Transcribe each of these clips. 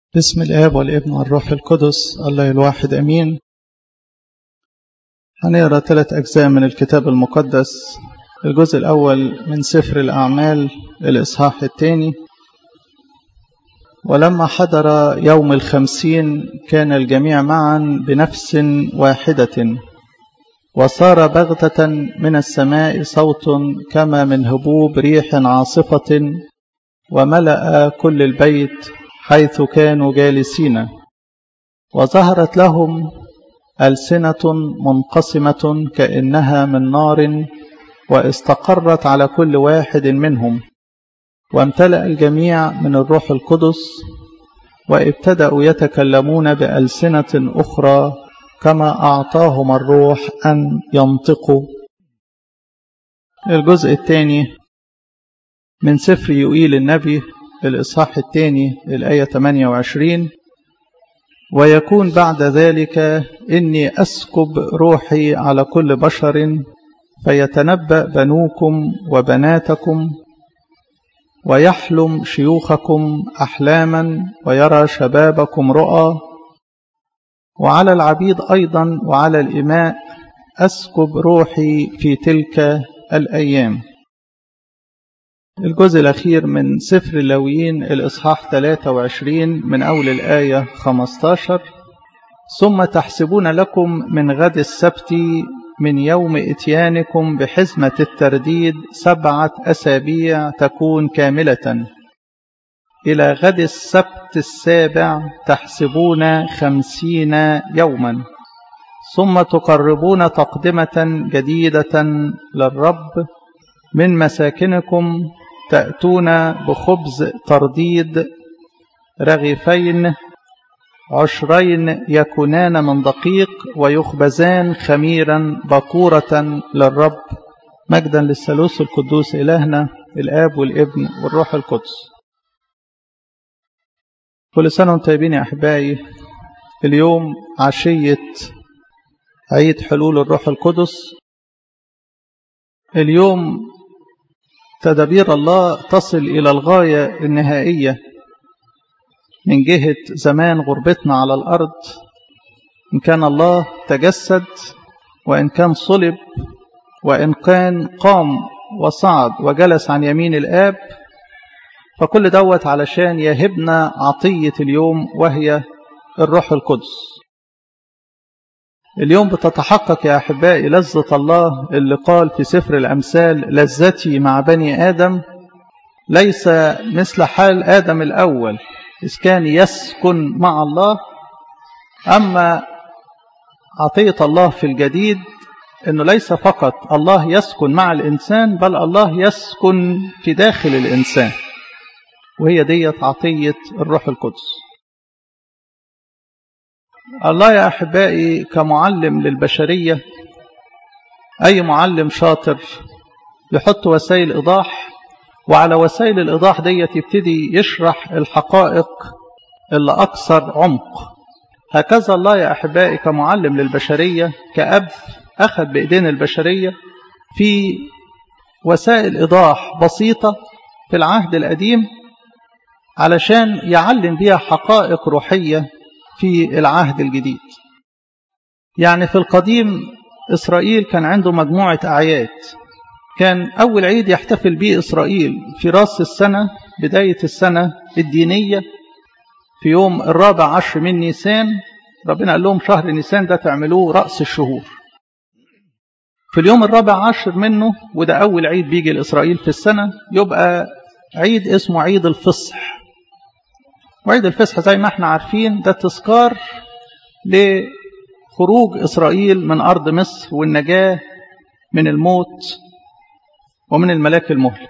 بسم الآب والابن والروح القدس الله الواحد أمين هنقرأ ثلاث أجزاء من الكتاب المقدس الجزء الأول من سفر الأعمال الإصحاح الثاني ولما حضر يوم الخمسين كان الجميع معا بنفس واحدة وصار بغتة من السماء صوت كما من هبوب ريح عاصفة وملأ كل البيت حيث كانوا جالسين وظهرت لهم ألسنة منقسمة كأنها من نار واستقرت على كل واحد منهم وامتلأ الجميع من الروح القدس وابتدأوا يتكلمون بألسنة أخرى كما أعطاهم الروح أن ينطقوا الجزء الثاني من سفر يوئيل النبي الإصحاح الثاني الآية 28 ويكون بعد ذلك إني أسكب روحي على كل بشر فيتنبأ بنوكم وبناتكم ويحلم شيوخكم أحلاما ويرى شبابكم رؤى وعلى العبيد أيضا وعلى الإماء أسكب روحي في تلك الأيام الجزء الأخير من سفر اللويين الإصحاح 23 من أول الآية 15 ثم تحسبون لكم من غد السبت من يوم إتيانكم بحزمة الترديد سبعة أسابيع تكون كاملة إلى غد السبت السابع تحسبون خمسين يوما ثم تقربون تقدمة جديدة للرب من مساكنكم تأتون بخبز ترديد رغيفين عشرين يكونان من دقيق ويخبزان خميرا بكورة للرب مجدا للثالوث القدوس إلهنا الآب والابن والروح القدس كل سنة وانتم طيبين يا أحبائي اليوم عشية عيد حلول الروح القدس اليوم تدابير الله تصل إلى الغاية النهائية من جهة زمان غربتنا على الأرض إن كان الله تجسد وإن كان صلب وإن كان قام وصعد وجلس عن يمين الآب فكل دوت علشان يهبنا عطية اليوم وهي الروح القدس اليوم بتتحقق يا أحبائي لذة الله اللي قال في سفر الأمثال لذتي مع بني آدم ليس مثل حال آدم الأول إذ كان يسكن مع الله أما عطية الله في الجديد أنه ليس فقط الله يسكن مع الإنسان بل الله يسكن في داخل الإنسان وهي ديت عطية الروح القدس الله يا أحبائي كمعلم للبشرية أي معلم شاطر يحط وسائل إيضاح وعلى وسائل الإيضاح ديت يبتدي يشرح الحقائق اللي أكثر عمق هكذا الله يا أحبائي كمعلم للبشرية كأب أخذ بإيدين البشرية في وسائل إيضاح بسيطة في العهد القديم علشان يعلم بها حقائق روحية في العهد الجديد يعني في القديم إسرائيل كان عنده مجموعة أعياد كان أول عيد يحتفل به إسرائيل في رأس السنة بداية السنة الدينية في يوم الرابع عشر من نيسان ربنا قال لهم شهر نيسان ده تعملوه رأس الشهور في اليوم الرابع عشر منه وده أول عيد بيجي لإسرائيل في السنة يبقى عيد اسمه عيد الفصح وعيد الفصح زي ما احنا عارفين ده تذكار لخروج إسرائيل من أرض مصر والنجاة من الموت ومن الملاك المهلك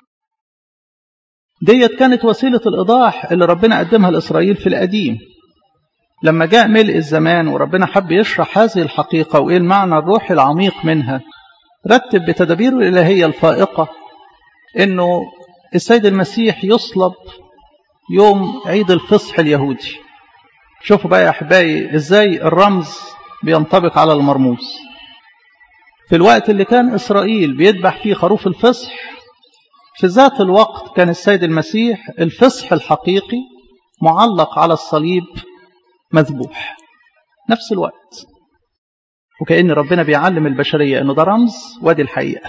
ديت كانت وسيلة الإيضاح اللي ربنا قدمها لإسرائيل في القديم لما جاء ملء الزمان وربنا حب يشرح هذه الحقيقة وإيه المعنى الروحي العميق منها رتب بتدابيره الإلهية الفائقة إنه السيد المسيح يصلب يوم عيد الفصح اليهودي شوفوا بقى يا أحبائي إزاي الرمز بينطبق على المرموز في الوقت اللي كان إسرائيل بيذبح فيه خروف الفصح في ذات الوقت كان السيد المسيح الفصح الحقيقي معلق على الصليب مذبوح نفس الوقت وكأن ربنا بيعلم البشرية أنه ده رمز وادي الحقيقة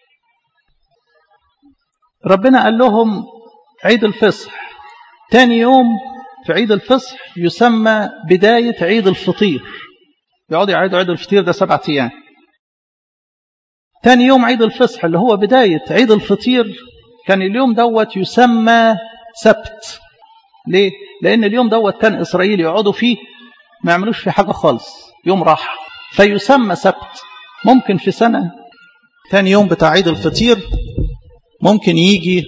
ربنا قال لهم عيد الفصح تاني يوم في عيد الفصح يسمى بداية عيد الفطير يقعدوا يعيدوا عيد الفطير ده سبعة أيام تاني يوم عيد الفصح اللي هو بداية عيد الفطير كان اليوم دوت يسمى سبت ليه؟ لأن اليوم دوت كان إسرائيل يقعدوا فيه ما يعملوش فيه حاجة خالص يوم راحة فيسمى سبت ممكن في سنة تاني يوم بتاع عيد الفطير ممكن يجي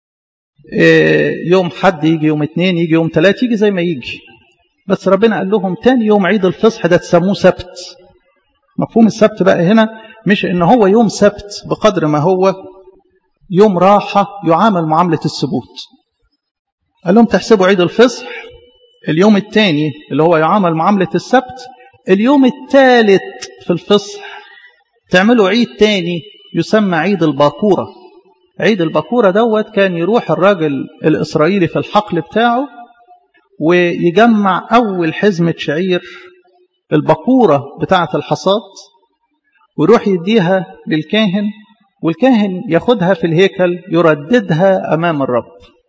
يوم حد يجي يوم اتنين يجي يوم تلاتة يجي زي ما يجي بس ربنا قال لهم تاني يوم عيد الفصح ده تسموه سبت مفهوم السبت بقى هنا مش ان هو يوم سبت بقدر ما هو يوم راحة يعامل معاملة السبوت قال لهم تحسبوا عيد الفصح اليوم الثاني اللي هو يعامل معاملة السبت اليوم الثالث في الفصح تعملوا عيد تاني يسمى عيد الباكورة عيد الباكورة دوت كان يروح الراجل الإسرائيلي في الحقل بتاعه ويجمع أول حزمة شعير الباكورة بتاعة الحصاد ويروح يديها للكاهن والكاهن ياخدها في الهيكل يرددها أمام الرب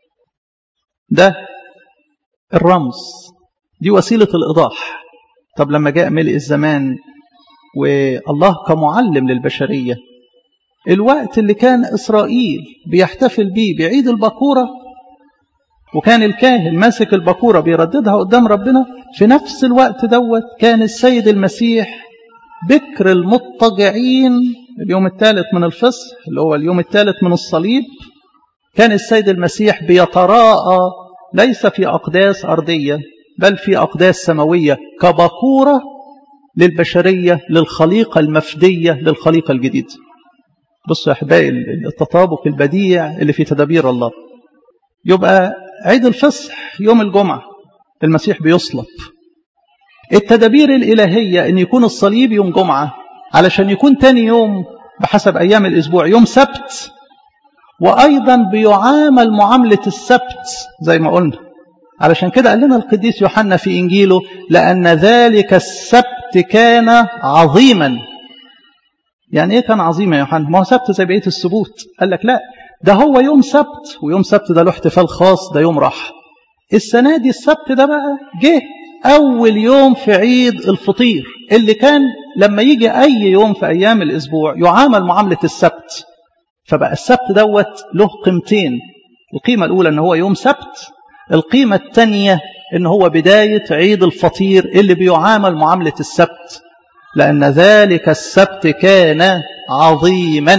ده الرمز دي وسيلة الإيضاح طب لما جاء ملء الزمان والله كمعلم للبشرية الوقت اللي كان إسرائيل بيحتفل بيه بعيد البكورة وكان الكاهن ماسك البكورة بيرددها قدام ربنا في نفس الوقت دوت كان السيد المسيح بكر المضطجعين اليوم الثالث من الفصح اللي هو اليوم الثالث من الصليب كان السيد المسيح بيتراءى ليس في أقداس أرضية بل في أقداس سماوية كبكورة للبشرية للخليقة المفدية للخليقة الجديدة بصوا يا أحبائي التطابق البديع اللي في تدابير الله يبقى عيد الفصح يوم الجمعة المسيح بيصلب التدابير الإلهية أن يكون الصليب يوم جمعة علشان يكون تاني يوم بحسب أيام الأسبوع يوم سبت وأيضا بيعامل معاملة السبت زي ما قلنا علشان كده قال لنا القديس يوحنا في إنجيله لأن ذلك السبت كان عظيما يعني إيه كان عظيم يا يوحنا ما هو سبت زي بقية السبوت قال لك لا ده هو يوم سبت ويوم سبت ده له احتفال خاص ده يوم راحة السنة دي السبت ده بقى جه أول يوم في عيد الفطير اللي كان لما يجي أي يوم في أيام الأسبوع يعامل معاملة السبت فبقى السبت دوت له قيمتين القيمة الأولى أنه هو يوم سبت القيمة الثانية أنه هو بداية عيد الفطير اللي بيعامل معاملة السبت لأن ذلك السبت كان عظيما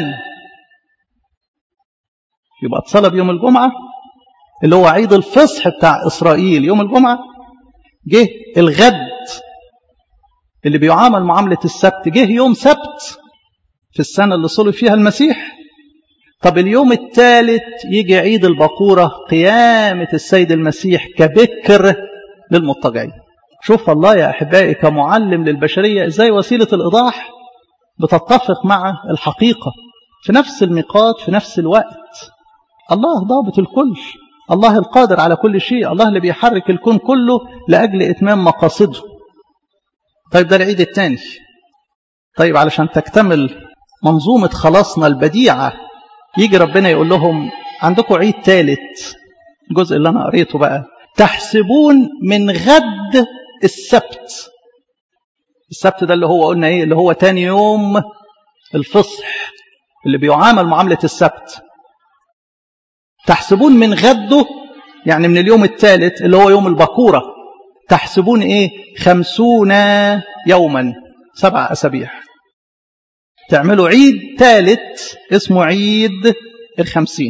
يبقى اتصلب يوم الجمعة اللي هو عيد الفصح بتاع إسرائيل يوم الجمعة جه الغد اللي بيعامل معاملة السبت جه يوم سبت في السنة اللي صلب فيها المسيح طب اليوم الثالث يجي عيد البقورة قيامة السيد المسيح كبكر للمضطجعين شوف الله يا أحبائي كمعلم للبشرية إزاي وسيلة الإيضاح بتتفق مع الحقيقة في نفس الميقات في نفس الوقت الله ضابط الكل الله القادر على كل شيء الله اللي بيحرك الكون كله لأجل إتمام مقاصده طيب ده العيد الثاني طيب علشان تكتمل منظومة خلاصنا البديعة يجي ربنا يقول لهم عندكم عيد ثالث الجزء اللي أنا قريته بقى تحسبون من غد السبت السبت ده اللي هو قلنا ايه اللي هو تاني يوم الفصح اللي بيعامل معاملة السبت تحسبون من غده يعني من اليوم الثالث اللي هو يوم البكورة تحسبون ايه خمسون يوما سبع أسابيع تعملوا عيد ثالث اسمه عيد الخمسين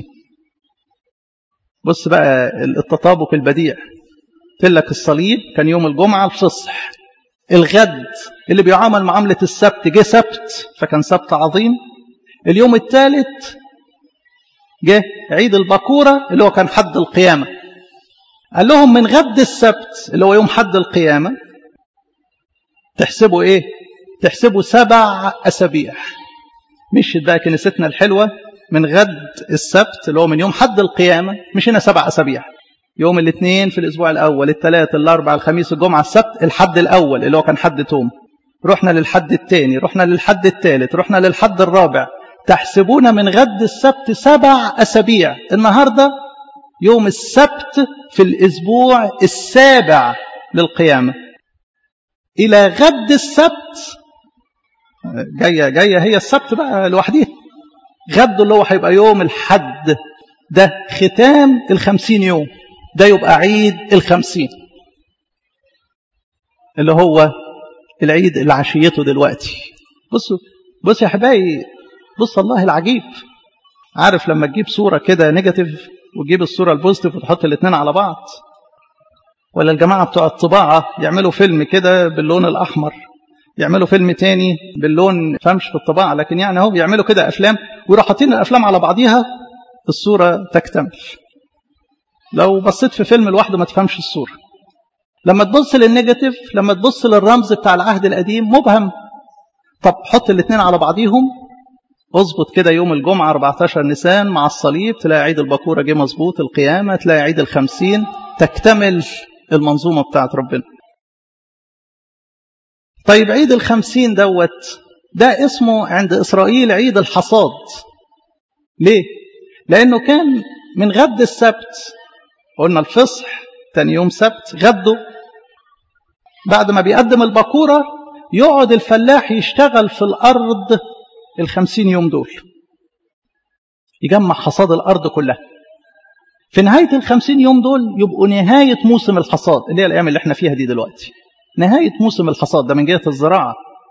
بص بقى التطابق البديع قلت لك الصليب كان يوم الجمعة الفصح الغد اللي بيعامل معاملة السبت جه سبت فكان سبت عظيم اليوم الثالث جه عيد البكورة اللي هو كان حد القيامة قال لهم من غد السبت اللي هو يوم حد القيامة تحسبوا ايه تحسبوا سبع أسابيع مشيت بقى كنيستنا الحلوة من غد السبت اللي هو من يوم حد القيامة مشينا سبع أسابيع يوم الاثنين في الأسبوع الأول الثلاث الأربع الخميس الجمعة السبت الحد الأول اللي هو كان حد توم رحنا للحد الثاني رحنا للحد الثالث رحنا للحد الرابع تحسبون من غد السبت سبع أسابيع النهاردة يوم السبت في الأسبوع السابع للقيامة إلى غد السبت جاية جاية هي السبت بقى لوحديها غد اللي هو هيبقى يوم الحد ده ختام الخمسين يوم ده يبقى عيد الخمسين اللي هو العيد اللي عشيته دلوقتي بصوا بص يا حبايبي بص الله العجيب عارف لما تجيب صورة كده نيجاتيف وتجيب الصورة البوزيتيف وتحط الاثنين على بعض ولا الجماعة بتوع الطباعة يعملوا فيلم كده باللون الأحمر يعملوا فيلم تاني باللون فهمش في الطباعة لكن يعني هو بيعملوا كده أفلام ويروحوا حاطين الأفلام على بعضيها الصورة تكتمل لو بصيت في فيلم لوحده ما تفهمش الصورة لما تبص للنيجاتيف لما تبص للرمز بتاع العهد القديم مبهم طب حط الاثنين على بعضيهم اظبط كده يوم الجمعة 14 نيسان مع الصليب تلاقي عيد البكورة جه مظبوط القيامة تلاقي عيد الخمسين تكتمل المنظومة بتاعت ربنا طيب عيد الخمسين دوت ده اسمه عند إسرائيل عيد الحصاد ليه؟ لأنه كان من غد السبت قلنا الفصح تاني يوم سبت غده بعد ما بيقدم البكورة يقعد الفلاح يشتغل في الأرض الخمسين يوم دول يجمع حصاد الأرض كلها في نهاية الخمسين يوم دول يبقوا نهاية موسم الحصاد اللي هي الأيام اللي احنا فيها دي دلوقتي نهاية موسم الحصاد ده من جهة الزراعة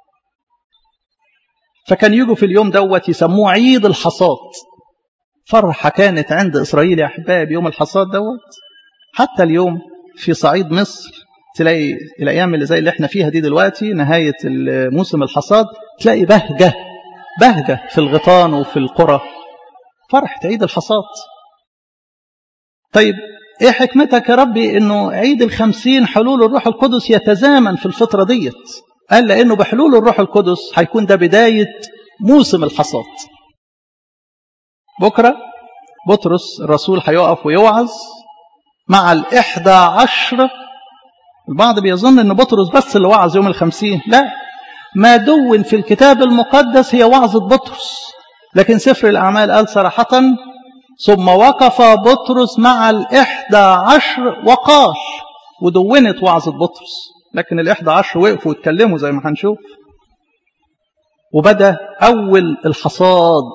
فكان يجوا في اليوم دوت يسموه عيد الحصاد فرحة كانت عند إسرائيل يا أحباب يوم الحصاد دوت حتى اليوم في صعيد مصر تلاقي الأيام اللي زي اللي احنا فيها دي دلوقتي نهاية موسم الحصاد تلاقي بهجة بهجة في الغيطان وفي القرى فرحة عيد الحصاد طيب ايه حكمتك يا ربي انه عيد الخمسين حلول الروح القدس يتزامن في الفترة ديت قال لانه بحلول الروح القدس هيكون ده بداية موسم الحصاد بكرة بطرس الرسول هيقف ويوعظ مع الإحدى عشر البعض بيظن ان بطرس بس اللي وعظ يوم الخمسين لا ما دون في الكتاب المقدس هي وعظة بطرس لكن سفر الأعمال قال صراحة ثم وقف بطرس مع الإحدى عشر وقال ودونت وعظة بطرس لكن الإحدى عشر وقفوا واتكلموا زي ما هنشوف وبدأ أول الحصاد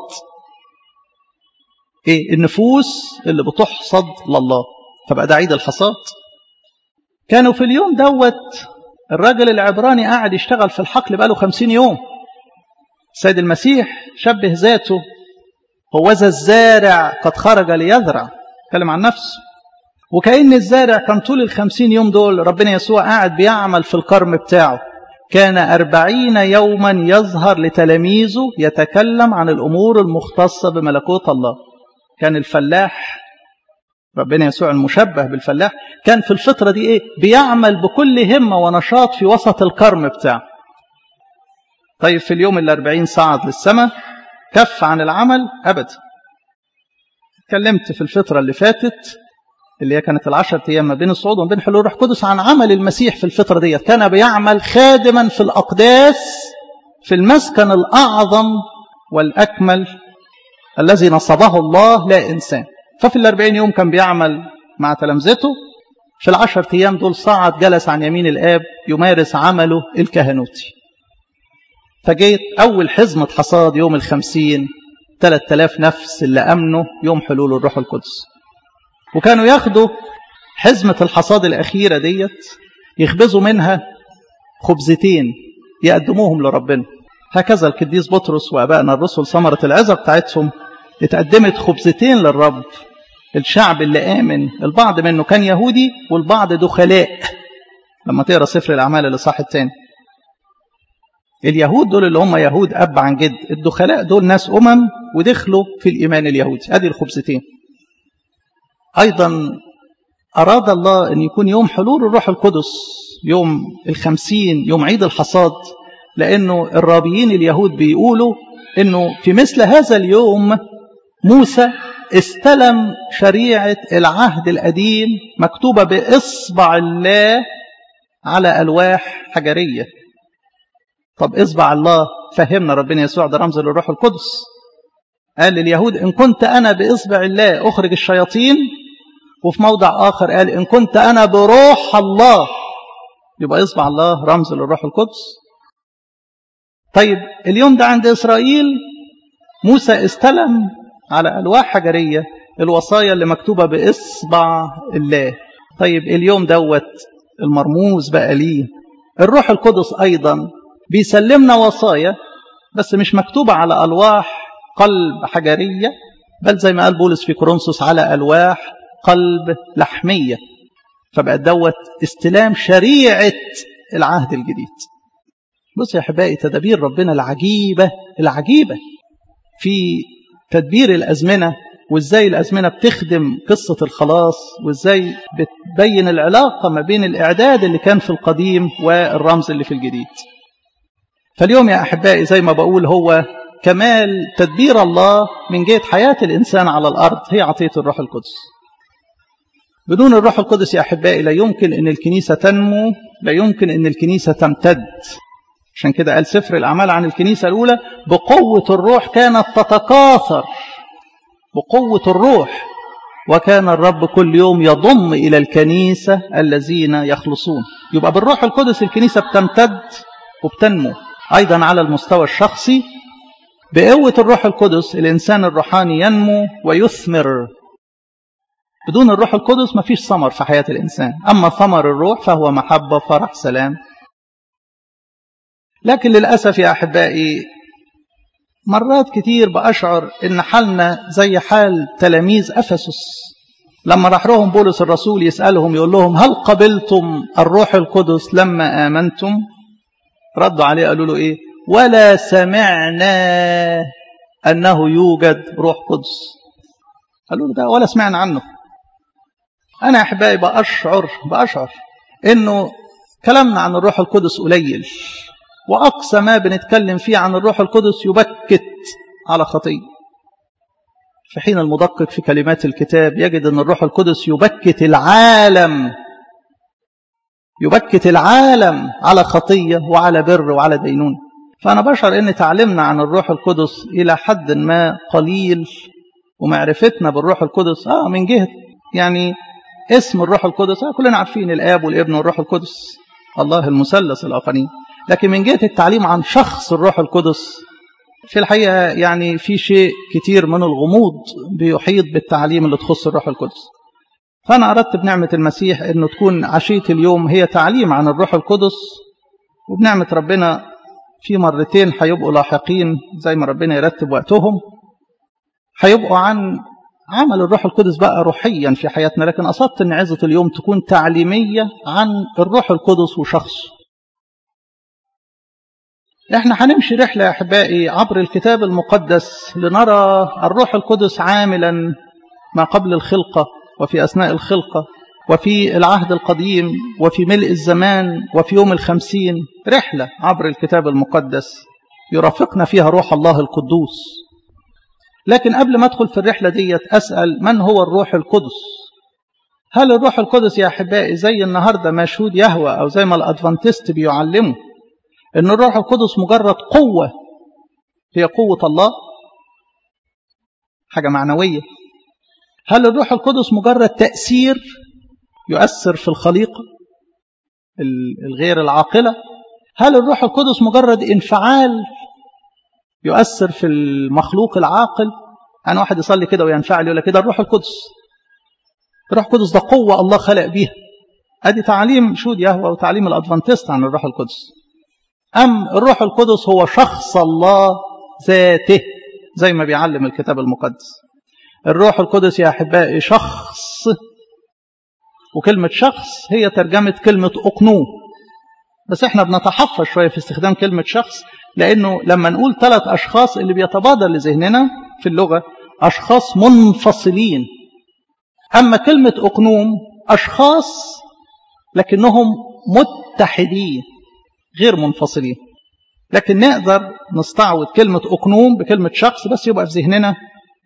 إيه النفوس اللي بتحصد لله فبقى ده عيد الحصاد كانوا في اليوم دوت الراجل العبراني قاعد يشتغل في الحقل بقاله خمسين يوم سيد المسيح شبه ذاته هو ذا الزارع قد خرج ليزرع اتكلم عن نفسه وكأن الزارع كان طول الخمسين يوم دول ربنا يسوع قاعد بيعمل في الكرم بتاعه كان أربعين يوما يظهر لتلاميذه يتكلم عن الأمور المختصة بملكوت الله كان الفلاح ربنا يسوع المشبه بالفلاح كان في الفترة دي إيه بيعمل بكل همة ونشاط في وسط الكرم بتاعه طيب في اليوم الأربعين صعد للسماء كف عن العمل أبدا اتكلمت في الفترة اللي فاتت اللي هي كانت العشرة أيام ما بين الصعود وما بين حلول روح قدس عن عمل المسيح في الفترة دي كان بيعمل خادما في الأقداس في المسكن الأعظم والأكمل الذي نصبه الله لا إنسان ففي الأربعين يوم كان بيعمل مع تلامذته في العشر أيام دول صعد جلس عن يمين الآب يمارس عمله الكهنوتي فجيت أول حزمة حصاد يوم الخمسين ثلاثة آلاف نفس اللي أمنوا يوم حلول الروح القدس وكانوا ياخدوا حزمة الحصاد الأخيرة ديت يخبزوا منها خبزتين يقدموهم لربنا هكذا القديس بطرس وأبائنا الرسل ثمرة العزة بتاعتهم اتقدمت خبزتين للرب الشعب اللي آمن البعض منه كان يهودي والبعض دخلاء لما تقرأ سفر الأعمال الإصحاح الثاني اليهود دول اللي هم يهود أب عن جد الدخلاء دول ناس أمم ودخلوا في الإيمان اليهودي أدي الخبزتين أيضا أراد الله أن يكون يوم حلول الروح القدس يوم الخمسين يوم عيد الحصاد لأنه الرابيين اليهود بيقولوا أنه في مثل هذا اليوم موسى استلم شريعة العهد القديم مكتوبة بإصبع الله على ألواح حجرية طب إصبع الله فهمنا ربنا يسوع ده رمز للروح القدس قال لليهود إن كنت أنا بإصبع الله أخرج الشياطين وفي موضع آخر قال إن كنت أنا بروح الله يبقى إصبع الله رمز للروح القدس طيب اليوم ده عند إسرائيل موسى استلم على ألواح حجرية الوصايا اللي مكتوبة بإصبع الله طيب اليوم دوت المرموز بقى ليه الروح القدس أيضا بيسلمنا وصايا بس مش مكتوبة على ألواح قلب حجرية بل زي ما قال بولس في كورنثوس على ألواح قلب لحمية فبقى دوت استلام شريعة العهد الجديد بص يا أحبائي تدابير ربنا العجيبة العجيبة في تدبير الأزمنة وإزاي الأزمنة بتخدم قصة الخلاص وإزاي بتبين العلاقة ما بين الإعداد اللي كان في القديم والرمز اللي في الجديد فاليوم يا أحبائي زي ما بقول هو كمال تدبير الله من جهة حياة الإنسان على الأرض هي عطية الروح القدس بدون الروح القدس يا أحبائي لا يمكن أن الكنيسة تنمو لا يمكن أن الكنيسة تمتد عشان كده قال سفر الأعمال عن الكنيسة الأولى بقوة الروح كانت تتكاثر بقوة الروح وكان الرب كل يوم يضم إلى الكنيسة الذين يخلصون يبقى بالروح القدس الكنيسة بتمتد وبتنمو أيضا على المستوى الشخصي بقوة الروح القدس الإنسان الروحاني ينمو ويثمر بدون الروح القدس ما فيش ثمر في حياة الإنسان أما ثمر الروح فهو محبة فرح سلام لكن للأسف يا أحبائي مرات كتير بأشعر إن حالنا زي حال تلاميذ أفسس لما راح لهم بولس الرسول يسألهم يقول لهم هل قبلتم الروح القدس لما آمنتم ردوا عليه قالوا له إيه ولا سمعنا أنه يوجد روح قدس قالوا له ده ولا سمعنا عنه أنا أحبائي بأشعر بأشعر إنه كلامنا عن الروح القدس قليل وأقصى ما بنتكلم فيه عن الروح القدس يبكت على خطية في حين المدقق في كلمات الكتاب يجد أن الروح القدس يبكت العالم يبكت العالم على خطية وعلى بر وعلى دينون فأنا بشعر أن تعلمنا عن الروح القدس إلى حد ما قليل ومعرفتنا بالروح القدس آه من جهة يعني اسم الروح القدس آه كلنا عارفين الآب والابن والروح القدس الله المثلث الآخرين لكن من جهة التعليم عن شخص الروح القدس في الحقيقة يعني في شيء كتير من الغموض بيحيط بالتعليم اللي تخص الروح القدس فأنا أردت بنعمة المسيح أنه تكون عشية اليوم هي تعليم عن الروح القدس وبنعمة ربنا في مرتين هيبقوا لاحقين زي ما ربنا يرتب وقتهم هيبقوا عن عمل الروح القدس بقى روحيا في حياتنا لكن قصدت أن عزة اليوم تكون تعليمية عن الروح القدس وشخصه احنا هنمشي رحلة يا أحبائي عبر الكتاب المقدس لنرى الروح القدس عاملا ما قبل الخلقة وفي أثناء الخلقة وفي العهد القديم وفي ملء الزمان وفي يوم الخمسين رحلة عبر الكتاب المقدس يرافقنا فيها روح الله القدوس لكن قبل ما أدخل في الرحلة ديت أسأل من هو الروح القدس هل الروح القدس يا أحبائي زي النهاردة مشهود يهوى أو زي ما الأدفانتست بيعلموا ان الروح القدس مجرد قوة هي قوة الله حاجة معنوية هل الروح القدس مجرد تأثير يؤثر في الخليقة الغير العاقلة هل الروح القدس مجرد انفعال يؤثر في المخلوق العاقل أنا واحد يصلي كده وينفعل يقول لك كده الروح القدس الروح القدس ده قوة الله خلق بيها أدي تعليم شود يهوى وتعليم الأدفانتست عن الروح القدس أم الروح القدس هو شخص الله ذاته زي ما بيعلم الكتاب المقدس الروح القدس يا أحبائي شخص وكلمة شخص هي ترجمة كلمة أقنوم بس احنا بنتحفظ شوية في استخدام كلمة شخص لأنه لما نقول ثلاث أشخاص اللي بيتبادر لذهننا في اللغة أشخاص منفصلين أما كلمة أقنوم أشخاص لكنهم متحدين غير منفصلين لكن نقدر نستعوض كلمة أقنوم بكلمة شخص بس يبقى في ذهننا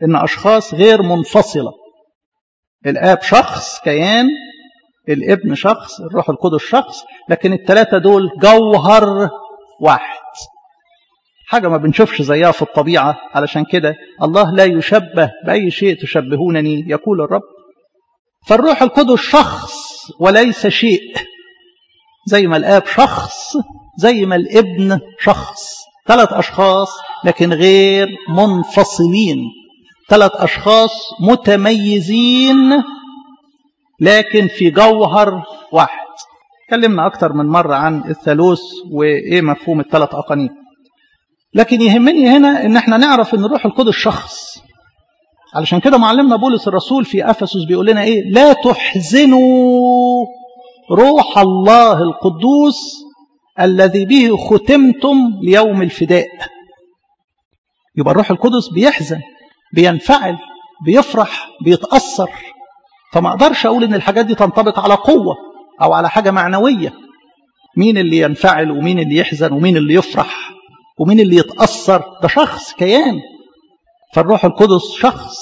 إن أشخاص غير منفصلة الآب شخص كيان الابن شخص الروح القدس شخص لكن الثلاثة دول جوهر واحد حاجة ما بنشوفش زيها في الطبيعة علشان كده الله لا يشبه بأي شيء تشبهونني يقول الرب فالروح القدس شخص وليس شيء زي ما الآب شخص زي ما الابن شخص ثلاث أشخاص لكن غير منفصلين ثلاث أشخاص متميزين لكن في جوهر واحد تكلمنا أكتر من مرة عن الثالوث وإيه مفهوم الثلاث أقانيم لكن يهمني هنا إن احنا نعرف إن الروح القدس شخص علشان كده معلمنا بولس الرسول في أفسس بيقول لنا إيه لا تحزنوا روح الله القدوس الذي به ختمتم ليوم الفداء يبقى الروح القدس بيحزن بينفعل بيفرح بيتأثر فما اقدرش اقول ان الحاجات دي تنطبق على قوة او على حاجة معنوية مين اللي ينفعل ومين اللي يحزن ومين اللي يفرح ومين اللي يتأثر ده شخص كيان فالروح القدس شخص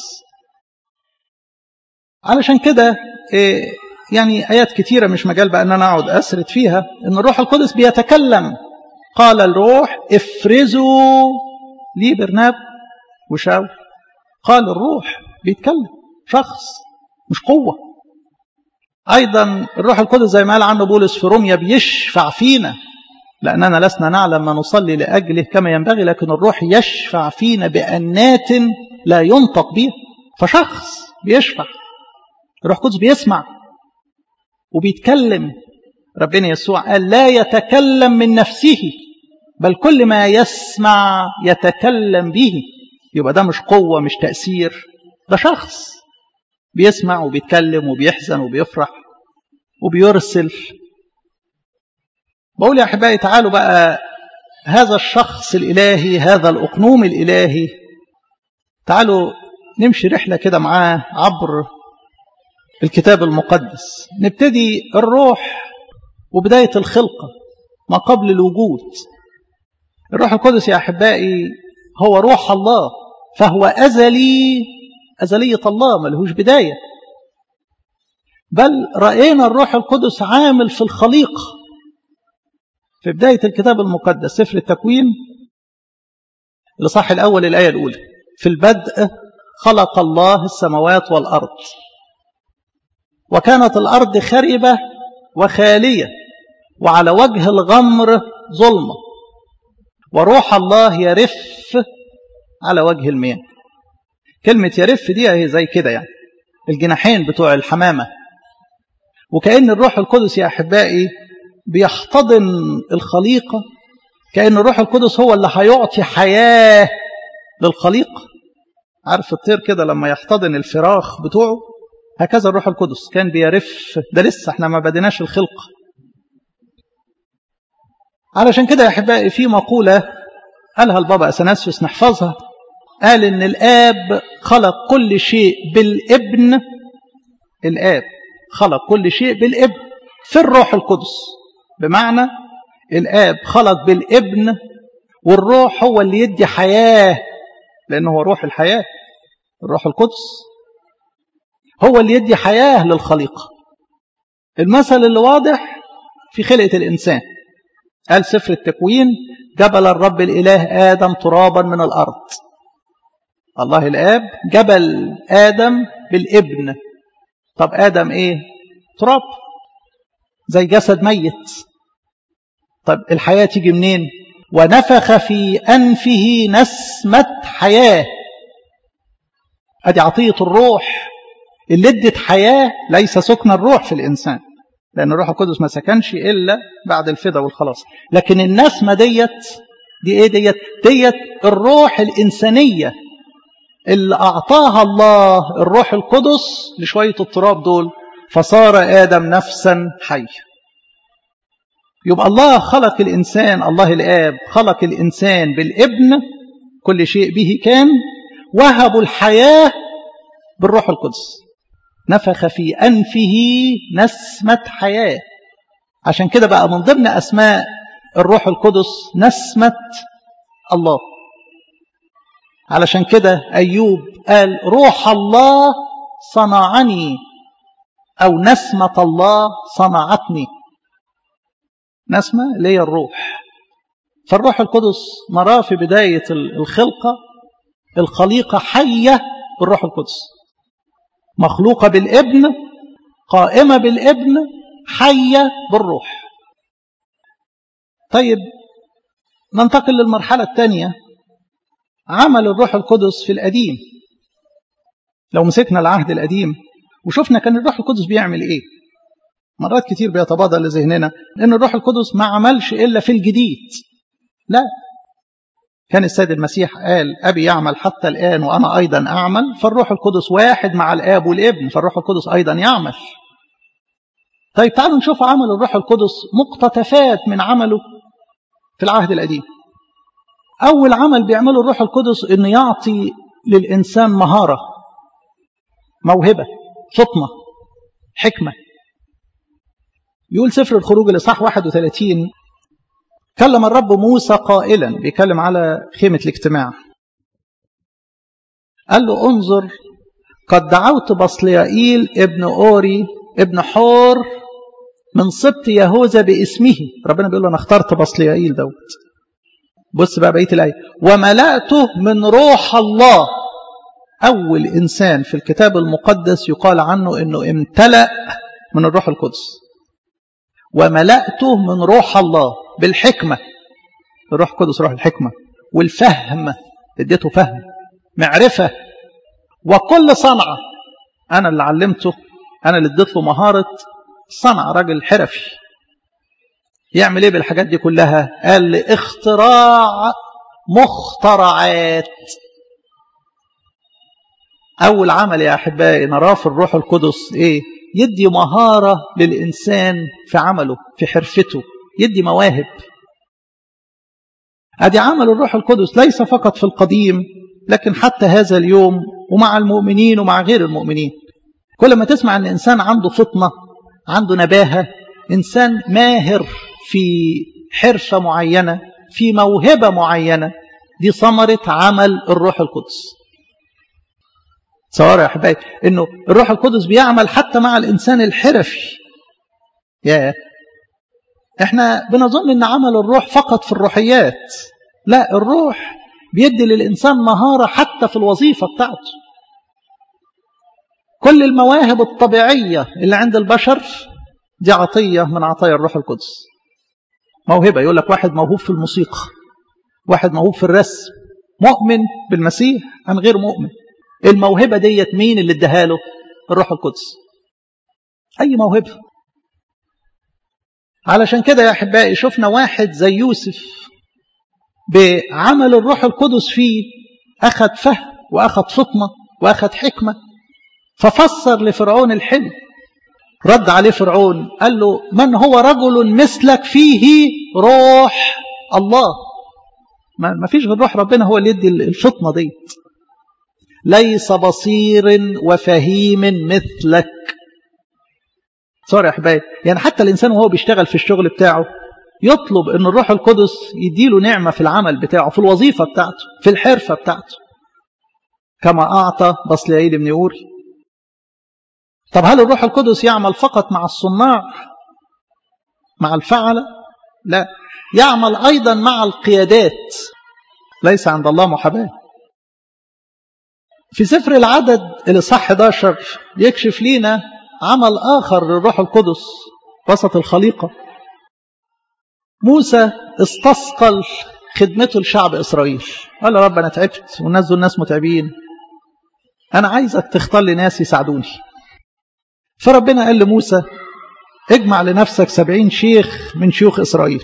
علشان كده يعني آيات كتيرة مش مجال بقى أن أنا أقعد أسرد فيها إن الروح القدس بيتكلم قال الروح افرزوا لي برناب وشاول قال الروح بيتكلم شخص مش قوة أيضا الروح القدس زي ما قال عنه بولس في روميا بيشفع فينا لأننا لسنا نعلم ما نصلي لأجله كما ينبغي لكن الروح يشفع فينا بأنات لا ينطق بها فشخص بيشفع الروح القدس بيسمع وبيتكلم ربنا يسوع قال لا يتكلم من نفسه بل كل ما يسمع يتكلم به يبقى ده مش قوة مش تأثير ده شخص بيسمع وبيتكلم وبيحزن وبيفرح وبيرسل بقول يا أحبائي تعالوا بقى هذا الشخص الإلهي هذا الأقنوم الإلهي تعالوا نمشي رحلة كده معاه عبر الكتاب المقدس نبتدي الروح وبداية الخلقة ما قبل الوجود الروح القدس يا أحبائي هو روح الله فهو أزلي أزلية الله ملهوش بداية بل رأينا الروح القدس عامل في الخليقة في بداية الكتاب المقدس سفر التكوين الإصحاح الأول الآية الأولى في البدء خلق الله السماوات والأرض وكانت الأرض خربة وخالية وعلى وجه الغمر ظلمة وروح الله يرف على وجه المياه كلمة يرف دي هي زي كده يعني الجناحين بتوع الحمامة وكأن الروح القدس يا أحبائي بيحتضن الخليقة كأن الروح القدس هو اللي هيعطي حياة للخليقة عارف الطير كده لما يحتضن الفراخ بتوعه هكذا الروح القدس كان بيرف ده لسه احنا ما بديناش الخلقة علشان كده يا أحبائي في مقولة قالها البابا أثناسيوس نحفظها قال إن الآب خلق كل شيء بالابن الآب خلق كل شيء بالابن في الروح القدس بمعنى الآب خلق بالابن والروح هو اللي يدي حياة لأنه هو روح الحياة الروح القدس هو اللي يدي حياة للخليقة المثل اللي واضح في خلقة الإنسان قال سفر التكوين جبل الرب الإله آدم ترابا من الأرض الله الآب جبل آدم بالابن طب آدم إيه تراب زي جسد ميت طب الحياة تيجي منين ونفخ في أنفه نسمة حياة أدي عطية الروح اللي ادت حياة ليس سكن الروح في الإنسان لأن الروح القدس ما سكنش إلا بعد الفدا والخلاص لكن النسمة ديت دي إيه ديت ديت الروح الإنسانية اللي أعطاها الله الروح القدس لشوية التراب دول فصار آدم نفسا حية يبقى الله خلق الإنسان الله الآب خلق الإنسان بالابن كل شيء به كان وهبوا الحياة بالروح القدس نفخ في أنفه نسمة حياة عشان كده بقى من ضمن أسماء الروح القدس نسمة الله علشان كده أيوب قال روح الله صنعني أو نسمة الله صنعتني نسمة اللي هي الروح فالروح القدس نراه في بداية الخلقة الخليقة حية بالروح القدس مخلوقة بالابن قائمة بالابن حية بالروح طيب ننتقل للمرحلة الثانية عمل الروح القدس في القديم لو مسكنا العهد القديم وشفنا كان الروح القدس بيعمل ايه مرات كتير بيتبادر لذهننا ان الروح القدس ما عملش الا في الجديد لا كان السيد المسيح قال ابي يعمل حتى الان وانا ايضا اعمل فالروح القدس واحد مع الاب والابن فالروح القدس ايضا يعمل طيب تعالوا نشوف عمل الروح القدس مقتطفات من عمله في العهد القديم أول عمل بيعمله الروح القدس إنه يعطي للإنسان مهارة موهبة فطنة حكمة يقول سفر الخروج الإصحاح 31 كلم الرب موسى قائلا بيكلم على خيمة الاجتماع قال له انظر قد دعوت بصليائيل ابن أوري ابن حور من سبط يهوذا باسمه ربنا بيقول له انا اخترت بصليائيل دوت بص بقى بقيه الايه وملأته من روح الله اول انسان في الكتاب المقدس يقال عنه انه امتلأ من الروح القدس وملأته من روح الله بالحكمه الروح القدس روح الحكمه والفهم اديته فهم معرفه وكل صنعه انا اللي علمته انا اللي اديت له مهاره صنع راجل حرفي يعمل ايه بالحاجات دي كلها قال لي اختراع مخترعات اول عمل يا احبائي نراه في الروح القدس ايه يدي مهارة للإنسان في عمله في حرفته يدي مواهب ادي عمل الروح القدس ليس فقط في القديم لكن حتى هذا اليوم ومع المؤمنين ومع غير المؤمنين كل ما تسمع ان انسان عنده فطنه عنده نباهة إنسان ماهر في حرفة معينة في موهبة معينة دي ثمرة عمل الروح القدس تصور يا أحبائي إنه الروح القدس بيعمل حتى مع الإنسان الحرفي يا إحنا بنظن إن عمل الروح فقط في الروحيات لا الروح بيدي للإنسان مهارة حتى في الوظيفة بتاعته كل المواهب الطبيعية اللي عند البشر دي عطية من عطايا الروح القدس موهبة يقول لك واحد موهوب في الموسيقى واحد موهوب في الرسم مؤمن بالمسيح أم غير مؤمن الموهبة ديت مين اللي اداها له الروح القدس أي موهبة علشان كده يا أحبائي شفنا واحد زي يوسف بعمل الروح القدس فيه أخذ فهم وأخذ فطنة وأخذ حكمة ففسر لفرعون الحلم رد عليه فرعون قال له من هو رجل مثلك فيه روح الله ما فيش غير روح ربنا هو اللي يدي الفطنة دي ليس بصير وفهيم مثلك صار يا حبايبي يعني حتى الإنسان وهو بيشتغل في الشغل بتاعه يطلب أن الروح القدس يديله نعمة في العمل بتاعه في الوظيفة بتاعته في الحرفة بتاعته كما أعطى بصليعيل بن يوري طب هل الروح القدس يعمل فقط مع الصناع مع الفعلة لا يعمل أيضا مع القيادات ليس عند الله محاباة في سفر العدد الإصحاح 11 يكشف لينا عمل آخر للروح القدس وسط الخليقة موسى استثقل خدمته لشعب إسرائيل قال رب أنا تعبت والناس دول ناس متعبين أنا عايزك تختار لي ناس يساعدوني فربنا قال لموسى اجمع لنفسك سبعين شيخ من شيوخ إسرائيل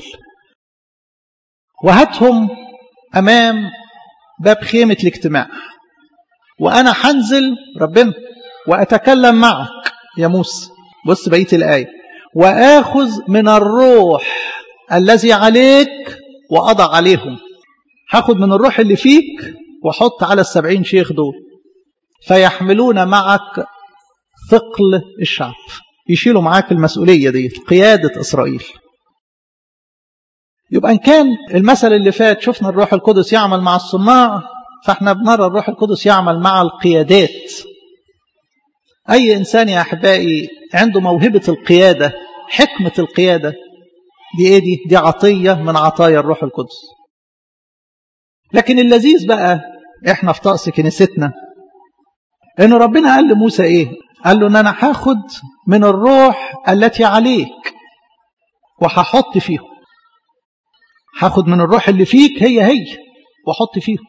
وهاتهم أمام باب خيمة الاجتماع وأنا حنزل ربنا وأتكلم معك يا موسى بص بقية الآية وآخذ من الروح الذي عليك وأضع عليهم هاخد من الروح اللي فيك وحط على السبعين شيخ دول فيحملون معك ثقل الشعب يشيلوا معاك المسؤولية دي قيادة إسرائيل يبقى إن كان المثل اللي فات شفنا الروح القدس يعمل مع الصناع فاحنا بنرى الروح القدس يعمل مع القيادات أي إنسان يا أحبائي عنده موهبة القيادة حكمة القيادة دي إيه دي؟ دي عطية من عطايا الروح القدس لكن اللذيذ بقى إحنا في طقس كنيستنا إن ربنا قال لموسى إيه؟ قال له إن أنا هاخد من الروح التي عليك وهحط فيهم هاخد من الروح اللي فيك هي هي واحط فيهم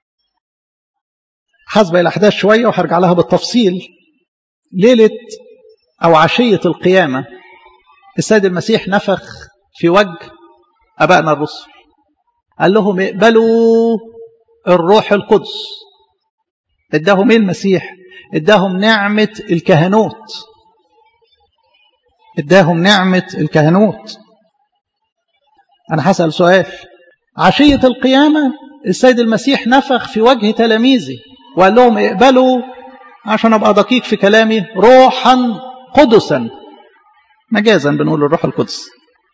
حسب الأحداث شوية وهرجع لها بالتفصيل ليلة أو عشية القيامة السيد المسيح نفخ في وجه أبائنا الرسل قال لهم اقبلوا الروح القدس اداهم ايه المسيح اداهم نعمة الكهنوت اداهم نعمة الكهنوت أنا هسأل سؤال عشية القيامة السيد المسيح نفخ في وجه تلاميذه وقال لهم اقبلوا عشان أبقى دقيق في كلامي روحا قدسا مجازا بنقول الروح القدس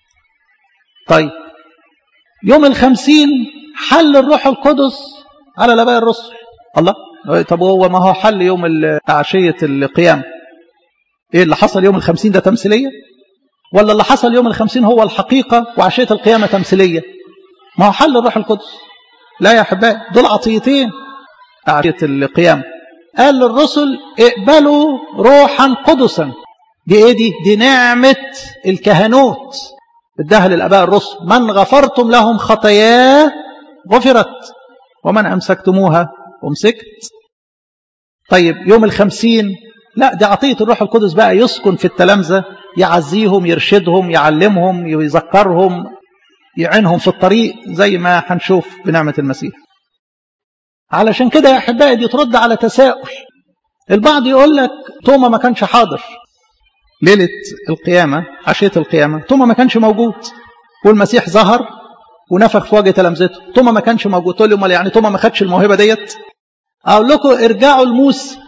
طيب يوم الخمسين حل الروح القدس على الاباء الرسل الله طب هو ما هو حل يوم عشية القيامة ايه اللي حصل يوم الخمسين ده تمثيلية ولا اللي حصل يوم الخمسين هو الحقيقة وعشية القيامة تمثيلية ما هو حل الروح القدس لا يا أحبائي دول عطيتين عشية القيامة قال للرسل اقبلوا روحا قدسا دي ايه دي دي نعمة الكهنوت اداها للاباء الرسل من غفرتم لهم خطاياه غفرت ومن امسكتموها امسكت طيب يوم الخمسين لا دي عطية الروح القدس بقى يسكن في التلامذة يعزيهم يرشدهم يعلمهم يذكرهم يعينهم في الطريق زي ما هنشوف بنعمة المسيح علشان كده يا أحبائي دي ترد على تساؤل البعض يقول لك توما ما كانش حاضر ليلة القيامة عشية القيامة توما ما كانش موجود والمسيح ظهر ونفخ في وجه تلامذته توما ما كانش موجود تقول لي امال يعني توما ما خدش الموهبة ديت اقول لكم ارجعوا لموسى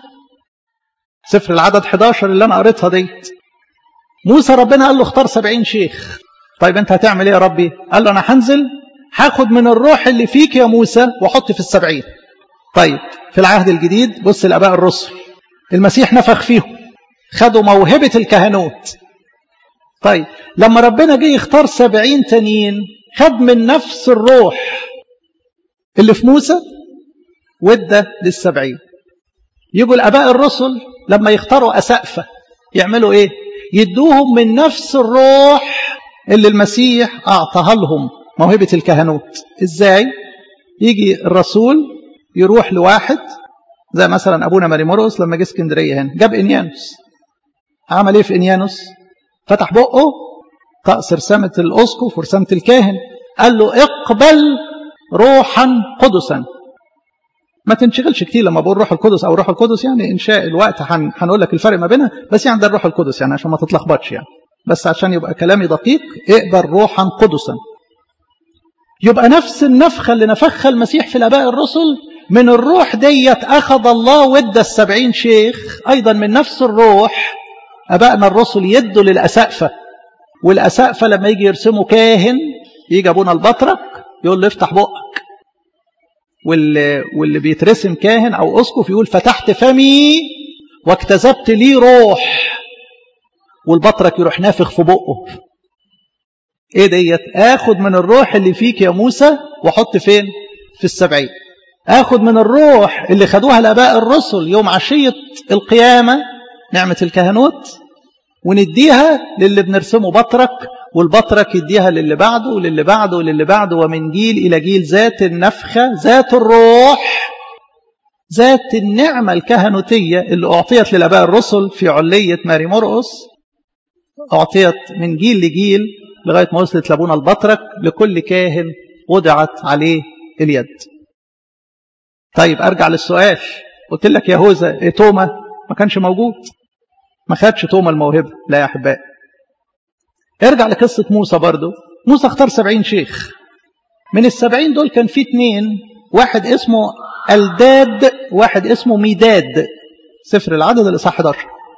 سفر العدد 11 اللي انا قريتها ديت موسى ربنا قال له اختار 70 شيخ طيب انت هتعمل ايه يا ربي قال له انا هنزل هاخد من الروح اللي فيك يا موسى واحط في السبعين طيب في العهد الجديد بص الاباء الرسل المسيح نفخ فيهم خدوا موهبة الكهنوت طيب لما ربنا جه يختار سبعين تانيين خد من نفس الروح اللي في موسى وادى للسبعين يجوا الاباء الرسل لما يختاروا اسقفه يعملوا ايه يدوهم من نفس الروح اللي المسيح اعطاها لهم موهبه الكهنوت ازاي يجي الرسول يروح لواحد زي مثلا ابونا ماري مرقس لما جه اسكندريه هنا جاب انيانوس عمل ايه في انيانوس فتح بقه طقس رسامه الاسقف ورسامه الكاهن قال له اقبل روحا قدسا ما تنشغلش كتير لما بقول روح القدس او روح القدس يعني انشاء الوقت هنقول لك الفرق ما بينها بس يعني ده الروح القدس يعني عشان ما تتلخبطش يعني بس عشان يبقى كلامي دقيق اقبل روحا قدسا يبقى نفس النفخة اللي نفخها المسيح في الآباء الرسل من الروح ديت أخذ الله وادى السبعين شيخ أيضا من نفس الروح أبائنا الرسل يدوا للأسقفة والأسقفة لما يجي يرسموا كاهن يجي أبونا البطرك يقول له افتح بقك واللي, واللي بيترسم كاهن أو أسقف يقول فتحت فمي واكتسبت لي روح والبطرك يروح نافخ في بقه ايه ديت اخد من الروح اللي فيك يا موسى واحط فين في السبعين اخد من الروح اللي خدوها الاباء الرسل يوم عشية القيامة نعمة الكهنوت ونديها للي بنرسمه بطرك والبطرك يديها للي بعده وللي بعده وللي بعده ومن جيل إلى جيل ذات النفخة ذات الروح ذات النعمة الكهنوتية اللي أعطيت للأباء الرسل في علية ماري مرقس أعطيت من جيل لجيل لغاية ما وصلت لابونا البطرك لكل كاهن وضعت عليه اليد طيب أرجع للسؤال قلت لك يهوذا إيه توما ما كانش موجود ما خدش توما الموهبة لا يا أحبائي ارجع لقصة موسى برضو موسى اختار سبعين شيخ من السبعين دول كان في اتنين واحد اسمه الداد واحد اسمه ميداد سفر العدد الإصحاح 11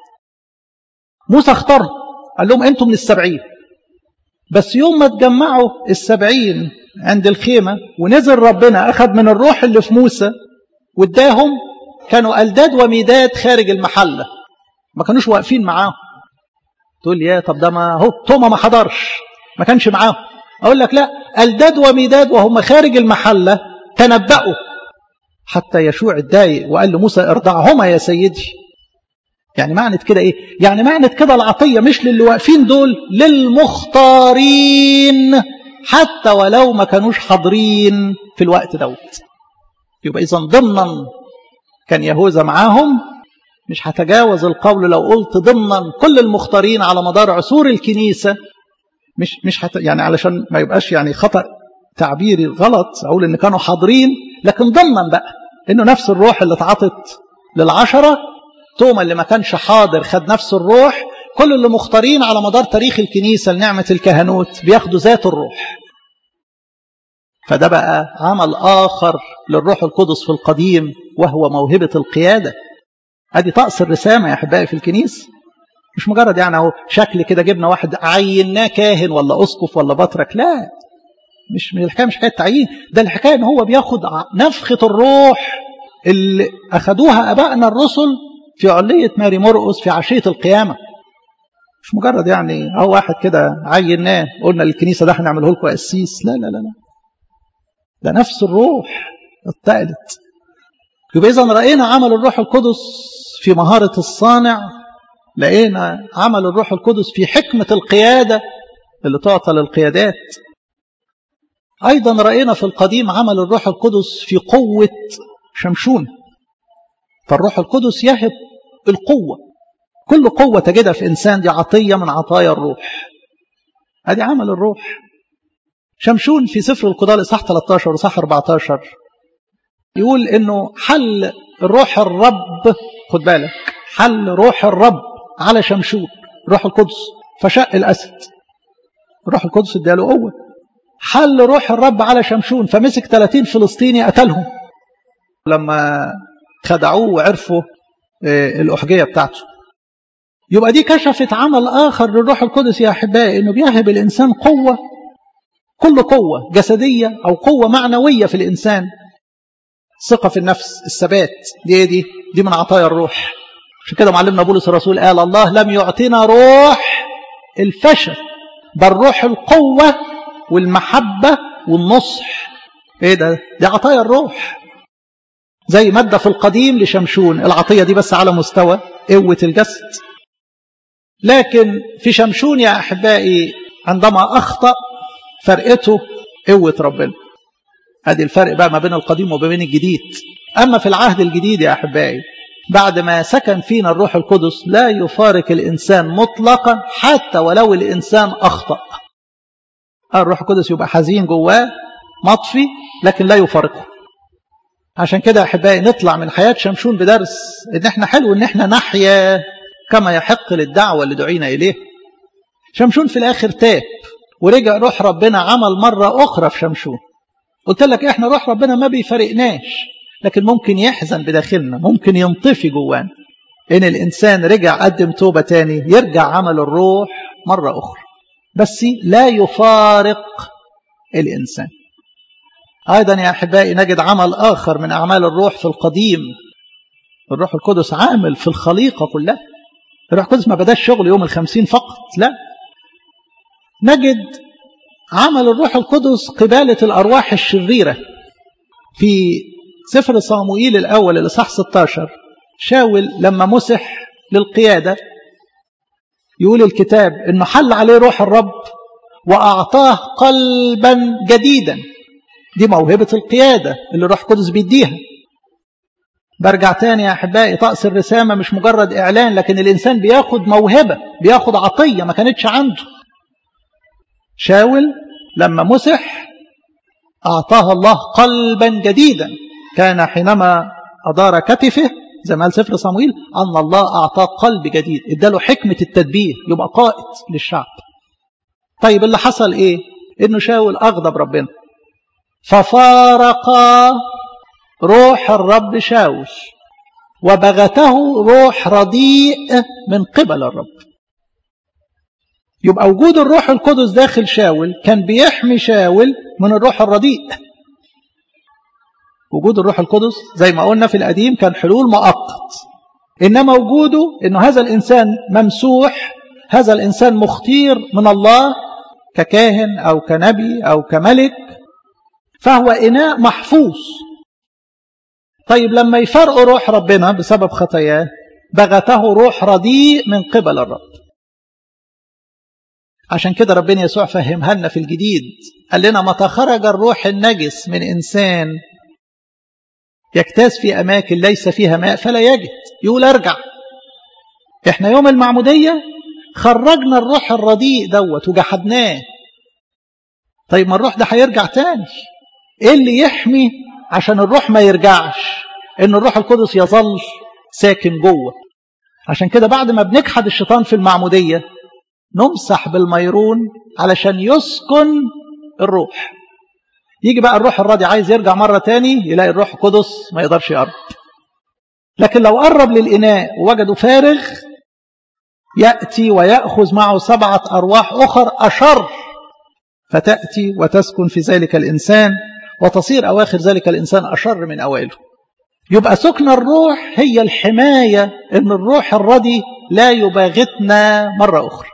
موسى اختار قال لهم انتم من السبعين بس يوم ما اتجمعوا السبعين عند الخيمة ونزل ربنا أخذ من الروح اللي في موسى واداهم كانوا ألداد وميداد خارج المحلة ما كانوش واقفين معاهم تقول يا طب ده ما هو توما ما حضرش ما كانش معاهم أقول لك لا ألداد وميداد وهم خارج المحلة تنبأوا حتى يشوع اتضايق وقال لموسى ارضعهما يا سيدي يعني معنى كده ايه يعني معنى كده العطية مش للي واقفين دول للمختارين حتى ولو ما كانوش حاضرين في الوقت دوت يبقى اذا ضمنا كان يهوذا معاهم مش هتجاوز القول لو قلت ضمنا كل المختارين على مدار عصور الكنيسة مش مش حت يعني علشان ما يبقاش يعني خطأ تعبيري غلط اقول ان كانوا حاضرين لكن ضمنا بقى انه نفس الروح اللي اتعطت للعشرة توما اللي ما كانش حاضر خد نفس الروح كل اللي مختارين على مدار تاريخ الكنيسة لنعمة الكهنوت بياخدوا ذات الروح فده بقى عمل آخر للروح القدس في القديم وهو موهبة القيادة ادي طقس الرسامة يا أحبائي في الكنيسة مش مجرد يعني اهو شكل كده جبنا واحد عيناه كاهن ولا أسقف ولا بطرك لا مش من الحكاية مش حكاية تعيين ده الحكاية ان هو بياخد نفخة الروح اللي أخدوها أبائنا الرسل في علية ماري مرقس في عشية القيامة مش مجرد يعني هو واحد كده عيناه قلنا للكنيسة ده هنعمله لكم قسيس لا لا لا لا ده نفس الروح اتقلت يبقى إذا رأينا عمل الروح القدس في مهارة الصانع لقينا عمل الروح القدس في حكمة القيادة اللي تعطى للقيادات أيضا رأينا في القديم عمل الروح القدس في قوة شمشون فالروح القدس يهب القوة كل قوة تجدها في إنسان دي عطية من عطايا الروح هذه عمل الروح شمشون في سفر القضاء الإصحاح 13 وإصحاح 14 يقول إنه حل روح الرب خد بالك حل روح الرب على شمشون روح القدس فشق الأسد روح القدس اداله قوة حل روح الرب على شمشون فمسك 30 فلسطيني قتلهم لما خدعوه وعرفوا الأحجية بتاعته يبقى دي كشفت عمل آخر للروح القدس يا أحبائي إنه بيهب الإنسان قوة كل قوة جسدية أو قوة معنوية في الإنسان ثقة في النفس الثبات دي دي دي من عطايا الروح عشان كده معلمنا بولس الرسول قال الله لم يعطينا روح الفشل بل روح القوة والمحبة والنصح ايه ده دي عطايا الروح زي مادة في القديم لشمشون العطية دي بس على مستوى قوة الجسد لكن في شمشون يا أحبائي عندما أخطأ فرقته قوة ربنا ادي الفرق بقى ما بين القديم وما بين الجديد أما في العهد الجديد يا أحبائي بعد ما سكن فينا الروح القدس لا يفارق الإنسان مطلقا حتى ولو الإنسان أخطأ الروح القدس يبقى حزين جواه مطفي لكن لا يفارقه عشان كده يا أحبائي نطلع من حياة شمشون بدرس إن إحنا حلو إن إحنا نحيا كما يحق للدعوة اللي دعينا إليه شمشون في الآخر تاب ورجع روح ربنا عمل مرة أخرى في شمشون قلت لك إحنا روح ربنا ما بيفرقناش لكن ممكن يحزن بداخلنا ممكن ينطفي جوانا إن الإنسان رجع قدم توبة تاني يرجع عمل الروح مرة أخرى بس لا يفارق الإنسان أيضا يا أحبائي نجد عمل آخر من أعمال الروح في القديم الروح القدس عامل في الخليقة كلها الروح القدس ما بداش شغل يوم الخمسين فقط لا نجد عمل الروح القدس قبالة الأرواح الشريرة في سفر صاموئيل الأول الإصحاح 16 شاول لما مسح للقيادة يقول الكتاب انه حل عليه روح الرب واعطاه قلبا جديدا دي موهبة القيادة اللي الروح القدس بيديها برجع تاني يا احبائي طقس الرسامة مش مجرد اعلان لكن الانسان بياخد موهبة بياخد عطية ما كانتش عنده شاول لما مسح اعطاه الله قلبا جديدا كان حينما ادار كتفه زي ما قال سفر صمويل أن الله أعطاه قلب جديد اداله حكمة التدبير يبقى قائد للشعب طيب اللي حصل إيه إنه شاول أغضب ربنا ففارق روح الرب شاول وبغته روح رديء من قبل الرب يبقى وجود الروح القدس داخل شاول كان بيحمي شاول من الروح الرديء وجود الروح القدس زي ما قلنا في القديم كان حلول مؤقت إنما وجوده إنه هذا الإنسان ممسوح هذا الإنسان مختير من الله ككاهن أو كنبي أو كملك فهو إناء محفوظ طيب لما يفرقوا روح ربنا بسبب خطاياه بغته روح رديء من قبل الرب عشان كده ربنا يسوع فهمها لنا في الجديد قال لنا متى خرج الروح النجس من إنسان يجتاز في أماكن ليس فيها ماء فلا يجد يقول أرجع إحنا يوم المعمودية خرجنا الروح الرديء دوت وجحدناه طيب ما الروح ده هيرجع تاني ايه اللي يحمي عشان الروح ما يرجعش ان الروح القدس يظل ساكن جوه عشان كده بعد ما بنجحد الشيطان في المعمودية نمسح بالميرون علشان يسكن الروح يجي بقى الروح الراضي عايز يرجع مرة تاني يلاقي الروح القدس ما يقدرش يقرب لكن لو قرب للإناء ووجده فارغ يأتي ويأخذ معه سبعة أرواح أخر أشر فتأتي وتسكن في ذلك الإنسان وتصير أواخر ذلك الإنسان أشر من أوائله يبقى سكن الروح هي الحماية أن الروح الردي لا يباغتنا مرة أخرى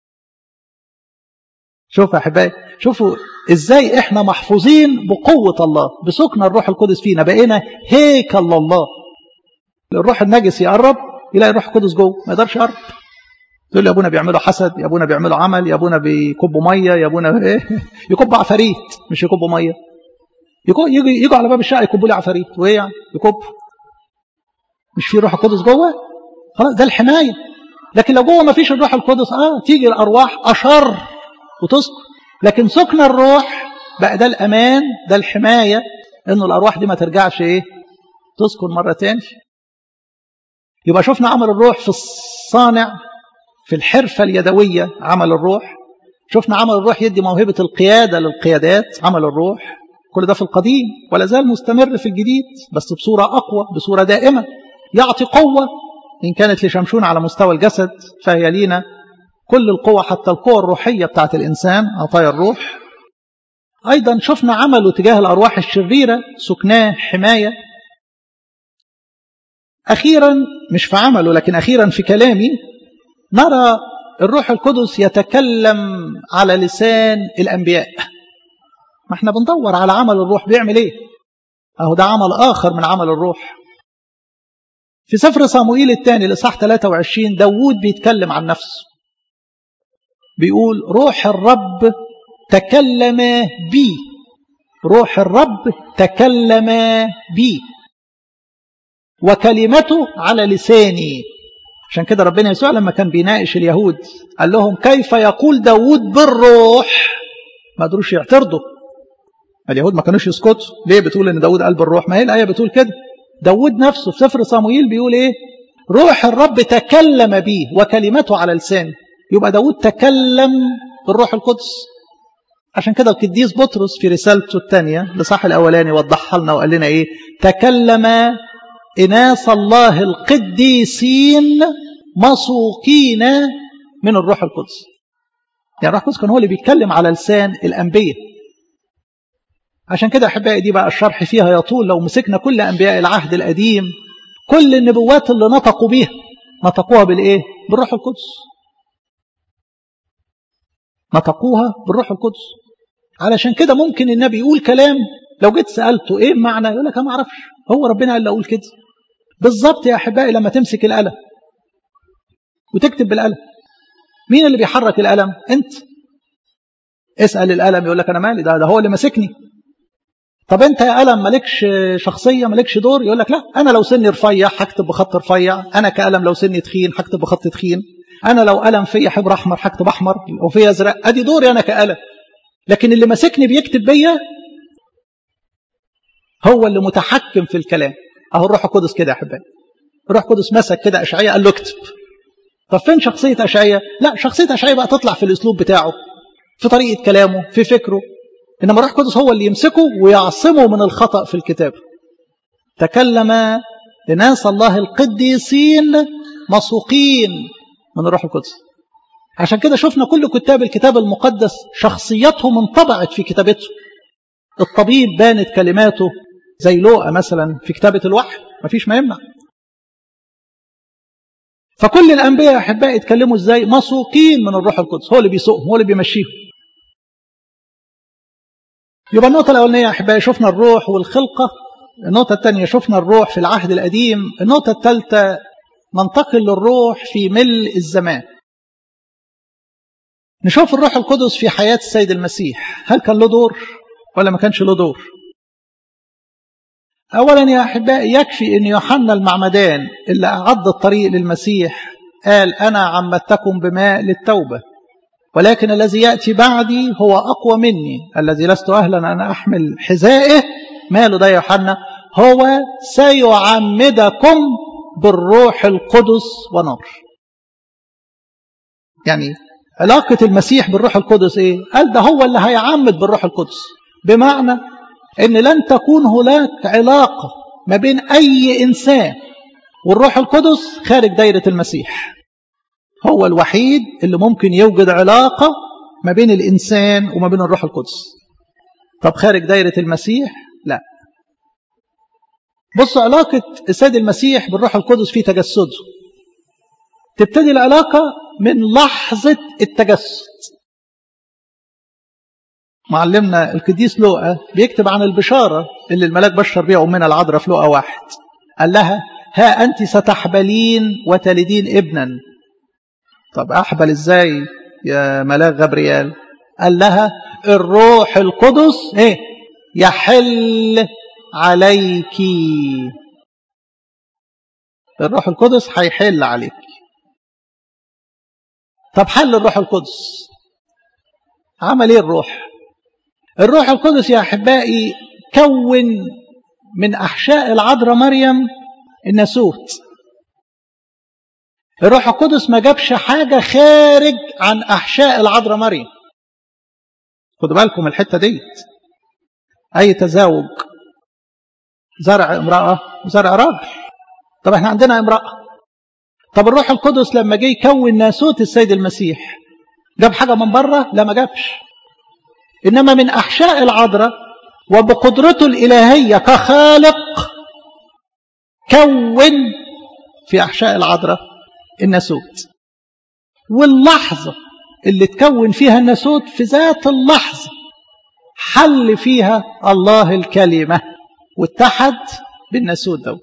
شوف يا أحبائي شوفوا إزاي إحنا محفوظين بقوة الله بسكن الروح القدس فينا بقينا هيكل الله الروح النجس يقرب يلاقي الروح القدس جوه ما يقدرش يقرب تقول لي يا ابونا بيعملوا حسد يا ابونا بيعملوا عمل يا ابونا بيكبوا ميه يا ابونا ايه يكبوا عفاريت مش يكبوا ميه يجوا يجوا على باب الشقه يكبوا لي عفاريت وايه يعني يكبوا مش في روح القدس جوه خلاص ده الحمايه لكن لو جوه ما فيش الروح القدس اه تيجي الارواح اشر وتسكن لكن سكن الروح بقى ده الامان ده الحمايه انه الارواح دي ما ترجعش ايه تسكن مره تاني يبقى شفنا عمل الروح في الصانع في الحرفة اليدوية عمل الروح شفنا عمل الروح يدي موهبة القيادة للقيادات عمل الروح كل ده في القديم ولا زال مستمر في الجديد بس بصورة أقوى بصورة دائمة يعطي قوة إن كانت لشمشون على مستوى الجسد فهي لينا كل القوة حتى القوة الروحية بتاعت الإنسان عطايا الروح أيضا شفنا عمله تجاه الأرواح الشريرة سكناه حماية أخيرا مش في عمله لكن أخيرا في كلامي نرى الروح القدس يتكلم على لسان الأنبياء ما احنا بندور على عمل الروح بيعمل ايه اهو ده عمل آخر من عمل الروح في سفر صموئيل الثاني لصح 23 داوود بيتكلم عن نفسه بيقول روح الرب تكلم بي روح الرب تكلم بي وكلمته على لساني عشان كده ربنا يسوع لما كان بيناقش اليهود قال لهم كيف يقول داود بالروح ما قدروش يعترضوا اليهود ما كانوش يسكتوا ليه بتقول ان داود قال بالروح ما هي الايه بتقول كده داود نفسه في سفر صموئيل بيقول ايه روح الرب تكلم بي وكلمته على لساني يبقى داود تكلم بالروح القدس عشان كده القديس بطرس في رسالته الثانيه لصح الاولاني وضحها لنا وقال لنا ايه تكلم إناس الله القديسين مسوقين من الروح القدس يعني الروح القدس كان هو اللي بيتكلم على لسان الأنبياء عشان كده أحبائي دي بقى الشرح فيها يطول لو مسكنا كل أنبياء العهد القديم كل النبوات اللي نطقوا بيها نطقوها بالإيه؟ بالروح القدس نطقوها بالروح القدس علشان كده ممكن النبي يقول كلام لو جيت سألته إيه معنى يقول لك أنا ما أعرفش هو ربنا قال لي أقول كده بالظبط يا أحبائي لما تمسك القلم وتكتب بالقلم مين اللي بيحرك القلم أنت اسأل القلم يقول لك أنا مالي ده, ده هو اللي ماسكني طب أنت يا قلم مالكش شخصية مالكش دور يقول لك لا أنا لو سني رفيع هكتب بخط رفيع أنا كقلم لو سني تخين هكتب بخط تخين أنا لو قلم فيا حبر أحمر هكتب أحمر وفيا أزرق أدي دوري أنا كقلم لكن اللي ماسكني بيكتب بيا هو اللي متحكم في الكلام اهو الروح القدس كده يا احبائي الروح القدس مسك كده اشعياء قال له اكتب طب فين شخصيه اشعياء لا شخصيه اشعياء بقى تطلع في الاسلوب بتاعه في طريقه كلامه في فكره انما الروح القدس هو اللي يمسكه ويعصمه من الخطا في الكتاب تكلم لناس الله القديسين مسوقين من الروح القدس عشان كده شفنا كل كتاب الكتاب المقدس شخصيتهم انطبعت في كتابته الطبيب بانت كلماته زي لوقا مثلا في كتابة الوحي مفيش ما يمنع فكل الأنبياء يا أحبائي يتكلموا إزاي مسوقين من الروح القدس هو اللي بيسوقهم هو اللي بيمشيهم يبقى النقطة الأولانية يا أحبائي شفنا الروح والخلقة النقطة الثانية شفنا الروح في العهد القديم النقطة الثالثة ننتقل للروح في ملء الزمان نشوف الروح القدس في حياة السيد المسيح هل كان له دور ولا ما كانش له دور أولا يا أحبائي يكفي أن يوحنا المعمدان اللي أعد الطريق للمسيح قال أنا عمدتكم بماء للتوبة ولكن الذي يأتي بعدي هو أقوى مني الذي لست أهلا أن أحمل حذائه ماله ده يوحنا هو سيعمدكم بالروح القدس ونار يعني علاقة المسيح بالروح القدس ايه قال ده هو اللي هيعمد بالروح القدس بمعنى ان لن تكون هناك علاقة ما بين اي انسان والروح القدس خارج دايرة المسيح هو الوحيد اللي ممكن يوجد علاقة ما بين الانسان وما بين الروح القدس طب خارج دايرة المسيح لا بص علاقة السيد المسيح بالروح القدس في تجسده تبتدي العلاقة من لحظة التجسد معلمنا القديس لوقا بيكتب عن البشارة اللي الملاك بشر بيها أمنا العذراء في لوقا واحد قال لها ها أنت ستحبلين وتلدين ابنا طب أحبل إزاي يا ملاك غبريال قال لها الروح القدس إيه يحل عليك الروح القدس هيحل عليك طب حل الروح القدس عمل ايه الروح الروح القدس يا احبائي كون من احشاء العذراء مريم الناسوت الروح القدس ما جابش حاجة خارج عن أحشاء العذراء مريم خدوا بالكم الحتة ديت أي تزاوج زرع امرأة وزرع راجل طب احنا عندنا امرأة طب الروح القدس لما جه يكون ناسوت السيد المسيح جاب حاجة من بره لا ما جابش إنما من أحشاء العذراء وبقدرته الإلهية كخالق كون في أحشاء العذراء الناسوت واللحظة اللي تكون فيها الناسوت في ذات اللحظة حل فيها الله الكلمة واتحد بالناسوت دوت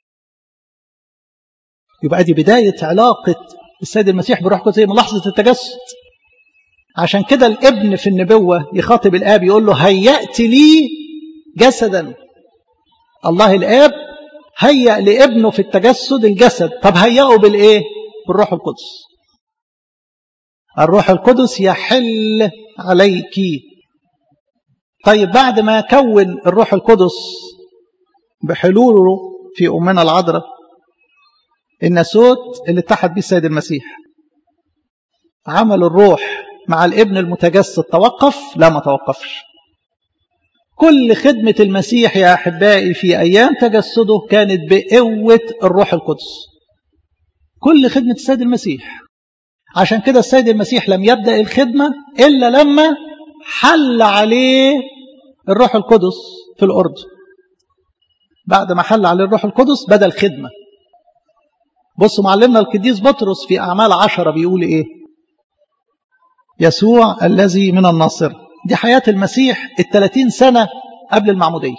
يبقى دي بداية علاقة السيد المسيح بروح قدس من لحظة التجسد عشان كده الابن في النبوة يخاطب الآب يقول له هيأت لي جسدا الله الآب هيأ لابنه في التجسد الجسد طب هيأه بالإيه بالروح القدس الروح القدس يحل عليك طيب بعد ما كون الروح القدس بحلوله في أمنا العذراء الناسوت اللي اتحد به السيد المسيح عمل الروح مع الابن المتجسد توقف لا ما توقفش كل خدمة المسيح يا أحبائي في أيام تجسده كانت بقوة الروح القدس كل خدمة السيد المسيح عشان كده السيد المسيح لم يبدأ الخدمة إلا لما حل عليه الروح القدس في الأردن بعد ما حل عليه الروح القدس بدأ الخدمة بصوا معلمنا القديس بطرس في أعمال عشرة بيقول إيه يسوع الذي من الناصر دي حياة المسيح الثلاثين سنة قبل المعمودية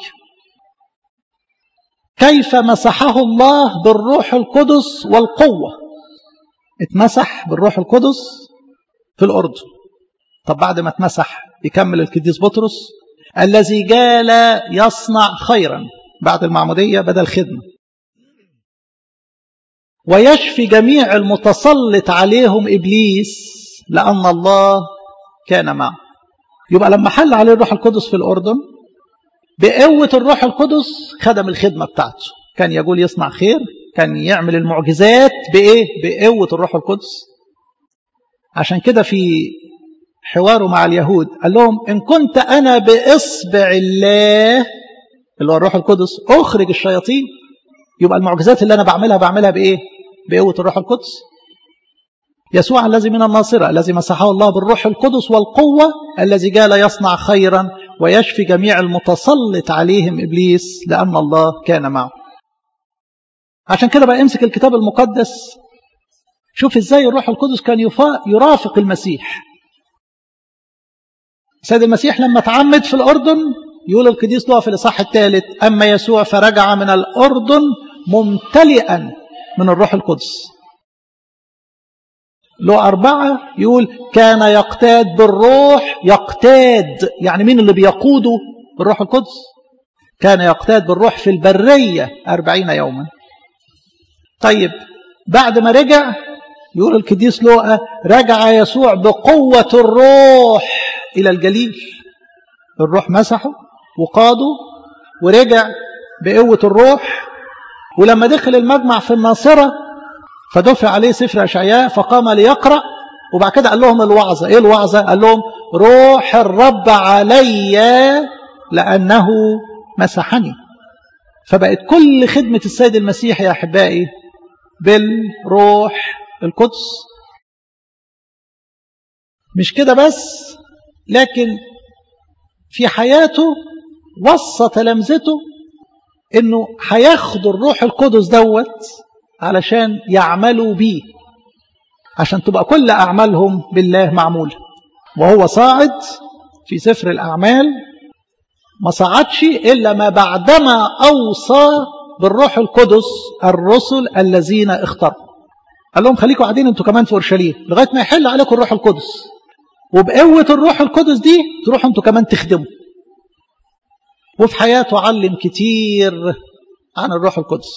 كيف مسحه الله بالروح القدس والقوة اتمسح بالروح القدس في الأردن طب بعد ما اتمسح يكمل القديس بطرس الذي جال يصنع خيرا بعد المعمودية بدأ الخدمة ويشفي جميع المتسلط عليهم إبليس لأن الله كان معه يبقى لما حل عليه الروح القدس في الأردن بقوة الروح القدس خدم الخدمة بتاعته كان يقول يصنع خير كان يعمل المعجزات بإيه؟ بقوة الروح القدس عشان كده في حواره مع اليهود قال لهم إن كنت أنا بإصبع الله اللي هو الروح القدس أخرج الشياطين يبقى المعجزات اللي أنا بعملها بعملها بإيه؟ بقوة الروح القدس يسوع الذي من الناصرة الذي مسحه الله بالروح القدس والقوة الذي جال يصنع خيرا ويشفي جميع المتسلط عليهم إبليس لأن الله كان معه عشان كده بقى امسك الكتاب المقدس شوف ازاي الروح القدس كان يرافق المسيح سيد المسيح لما تعمد في الأردن يقول القديس لوقا في الإصحاح الثالث أما يسوع فرجع من الأردن ممتلئا من الروح القدس له أربعة يقول كان يقتاد بالروح يقتاد يعني مين اللي بيقوده بالروح القدس كان يقتاد بالروح في البرية أربعين يوما طيب بعد ما رجع يقول القديس لوقا رجع يسوع بقوة الروح إلى الجليل الروح مسحه وقاده ورجع بقوة الروح ولما دخل المجمع في الناصرة فدفع عليه سفر أشعياء فقام ليقرأ وبعد كده قال لهم الوعظة إيه الوعظة قال لهم روح الرب علي لأنه مسحني فبقت كل خدمة السيد المسيح يا أحبائي بالروح القدس مش كده بس لكن في حياته وصى تلامذته انه هياخدوا الروح القدس دوت علشان يعملوا بيه عشان تبقى كل اعمالهم بالله معموله وهو صاعد في سفر الاعمال ما صعدش الا ما بعدما اوصى بالروح القدس الرسل الذين اختاروا قال لهم خليكم قاعدين انتوا كمان في اورشليم لغايه ما يحل عليكم الروح القدس وبقوه الروح القدس دي تروحوا انتوا كمان تخدموا وفي حياته علم كتير عن الروح القدس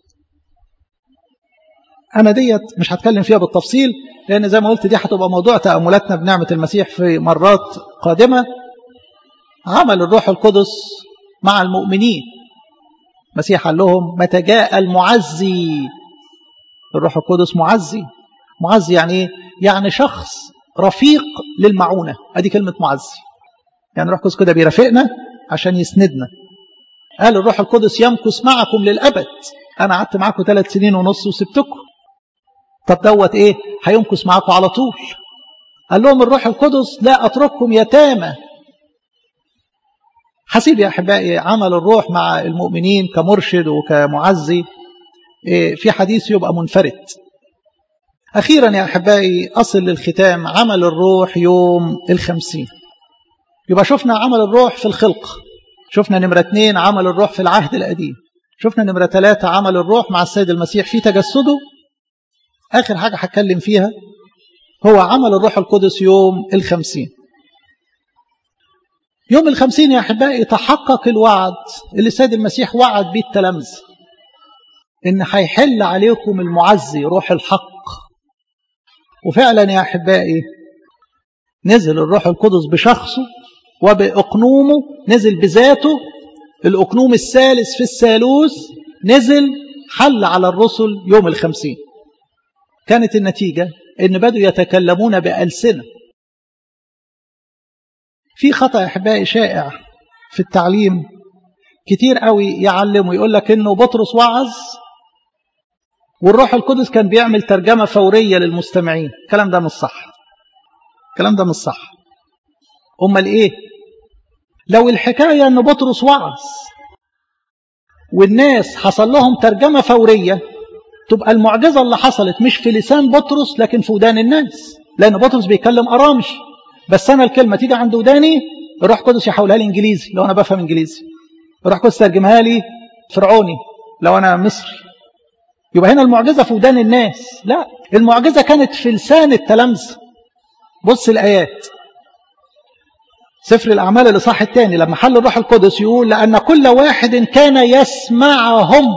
أنا ديت مش هتكلم فيها بالتفصيل لأن زي ما قلت دي هتبقى موضوع تأملاتنا بنعمة المسيح في مرات قادمة عمل الروح القدس مع المؤمنين المسيح قال لهم متى جاء المعزي الروح القدس معزي معزي يعني ايه؟ يعني شخص رفيق للمعونة ادي كلمة معزي يعني الروح القدس كده بيرافقنا عشان يسندنا قال الروح القدس يمكث معكم للأبد أنا قعدت معاكم ثلاث سنين ونص وسبتكم طب دوت إيه هيمكث معاكم على طول قال لهم الروح القدس لا أترككم يتامى حسيب يا أحبائي عمل الروح مع المؤمنين كمرشد وكمعزي في حديث يبقى منفرد أخيرا يا أحبائي أصل للختام عمل الروح يوم الخمسين يبقى شفنا عمل الروح في الخلق شفنا نمرة اثنين عمل الروح في العهد القديم شفنا نمرة ثلاثة عمل الروح مع السيد المسيح في تجسده آخر حاجة هتكلم فيها هو عمل الروح القدس يوم الخمسين يوم الخمسين يا أحبائي تحقق الوعد اللي السيد المسيح وعد به التلامذة إن هيحل عليكم المعزي روح الحق وفعلا يا أحبائي نزل الروح القدس بشخصه وبأقنومه نزل بذاته الأقنوم الثالث في الثالوث نزل حل على الرسل يوم الخمسين كانت النتيجة إن بدوا يتكلمون بألسنة في خطأ يا أحبائي شائع في التعليم كتير قوي يعلم ويقول لك إنه بطرس وعظ والروح القدس كان بيعمل ترجمة فورية للمستمعين الكلام ده مش صح الكلام ده مش صح أمال إيه لو الحكاية أن بطرس وعظ والناس حصل لهم ترجمة فورية تبقى المعجزة اللي حصلت مش في لسان بطرس لكن في ودان الناس لأن بطرس بيتكلم أرامش بس أنا الكلمة تيجي عند وداني الروح القدس يحولها لي إنجليزي لو أنا بفهم إنجليزي الروح القدس ترجمها لي فرعوني لو أنا مصري يبقى هنا المعجزة في ودان الناس لا المعجزة كانت في لسان التلامذة بص الآيات سفر الأعمال الإصحاح الثاني لما حل الروح القدس يقول لأن كل واحد كان يسمعهم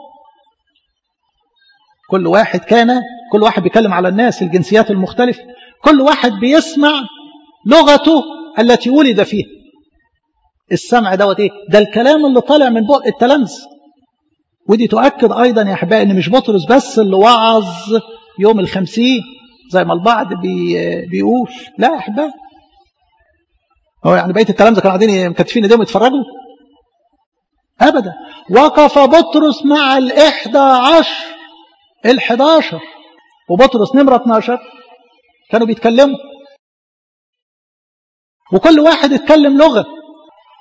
كل واحد كان كل واحد بيتكلم على الناس الجنسيات المختلفة كل واحد بيسمع لغته التي ولد فيها السمع دوت ايه ده الكلام اللي طالع من بق التلامذة ودي تؤكد أيضا يا أحبائي أن مش بطرس بس اللي وعظ يوم الخمسين زي ما البعض بي بيقول لا يا أحبائي هو يعني بقية التلامذة كانوا قاعدين مكتفين ايديهم يتفرجوا أبدا وقف بطرس مع الإحدى عشر الحداشر وبطرس نمرة 12 كانوا بيتكلموا وكل واحد اتكلم لغة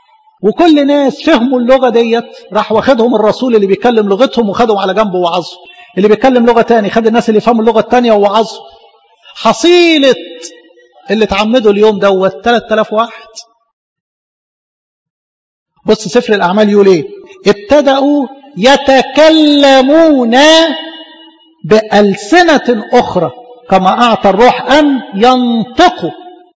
وكل ناس فهموا اللغة ديت راح واخدهم الرسول اللي بيتكلم لغتهم وخدهم على جنبه ووعظهم اللي بيتكلم لغة تاني خد الناس اللي يفهموا اللغة التانية ووعظهم حصيلة اللي اتعمدوا اليوم دوت 3000 واحد بص سفر الأعمال يقول ايه ابتدأوا يتكلمون بألسنة أخرى كما أعطى الروح أن ينطقوا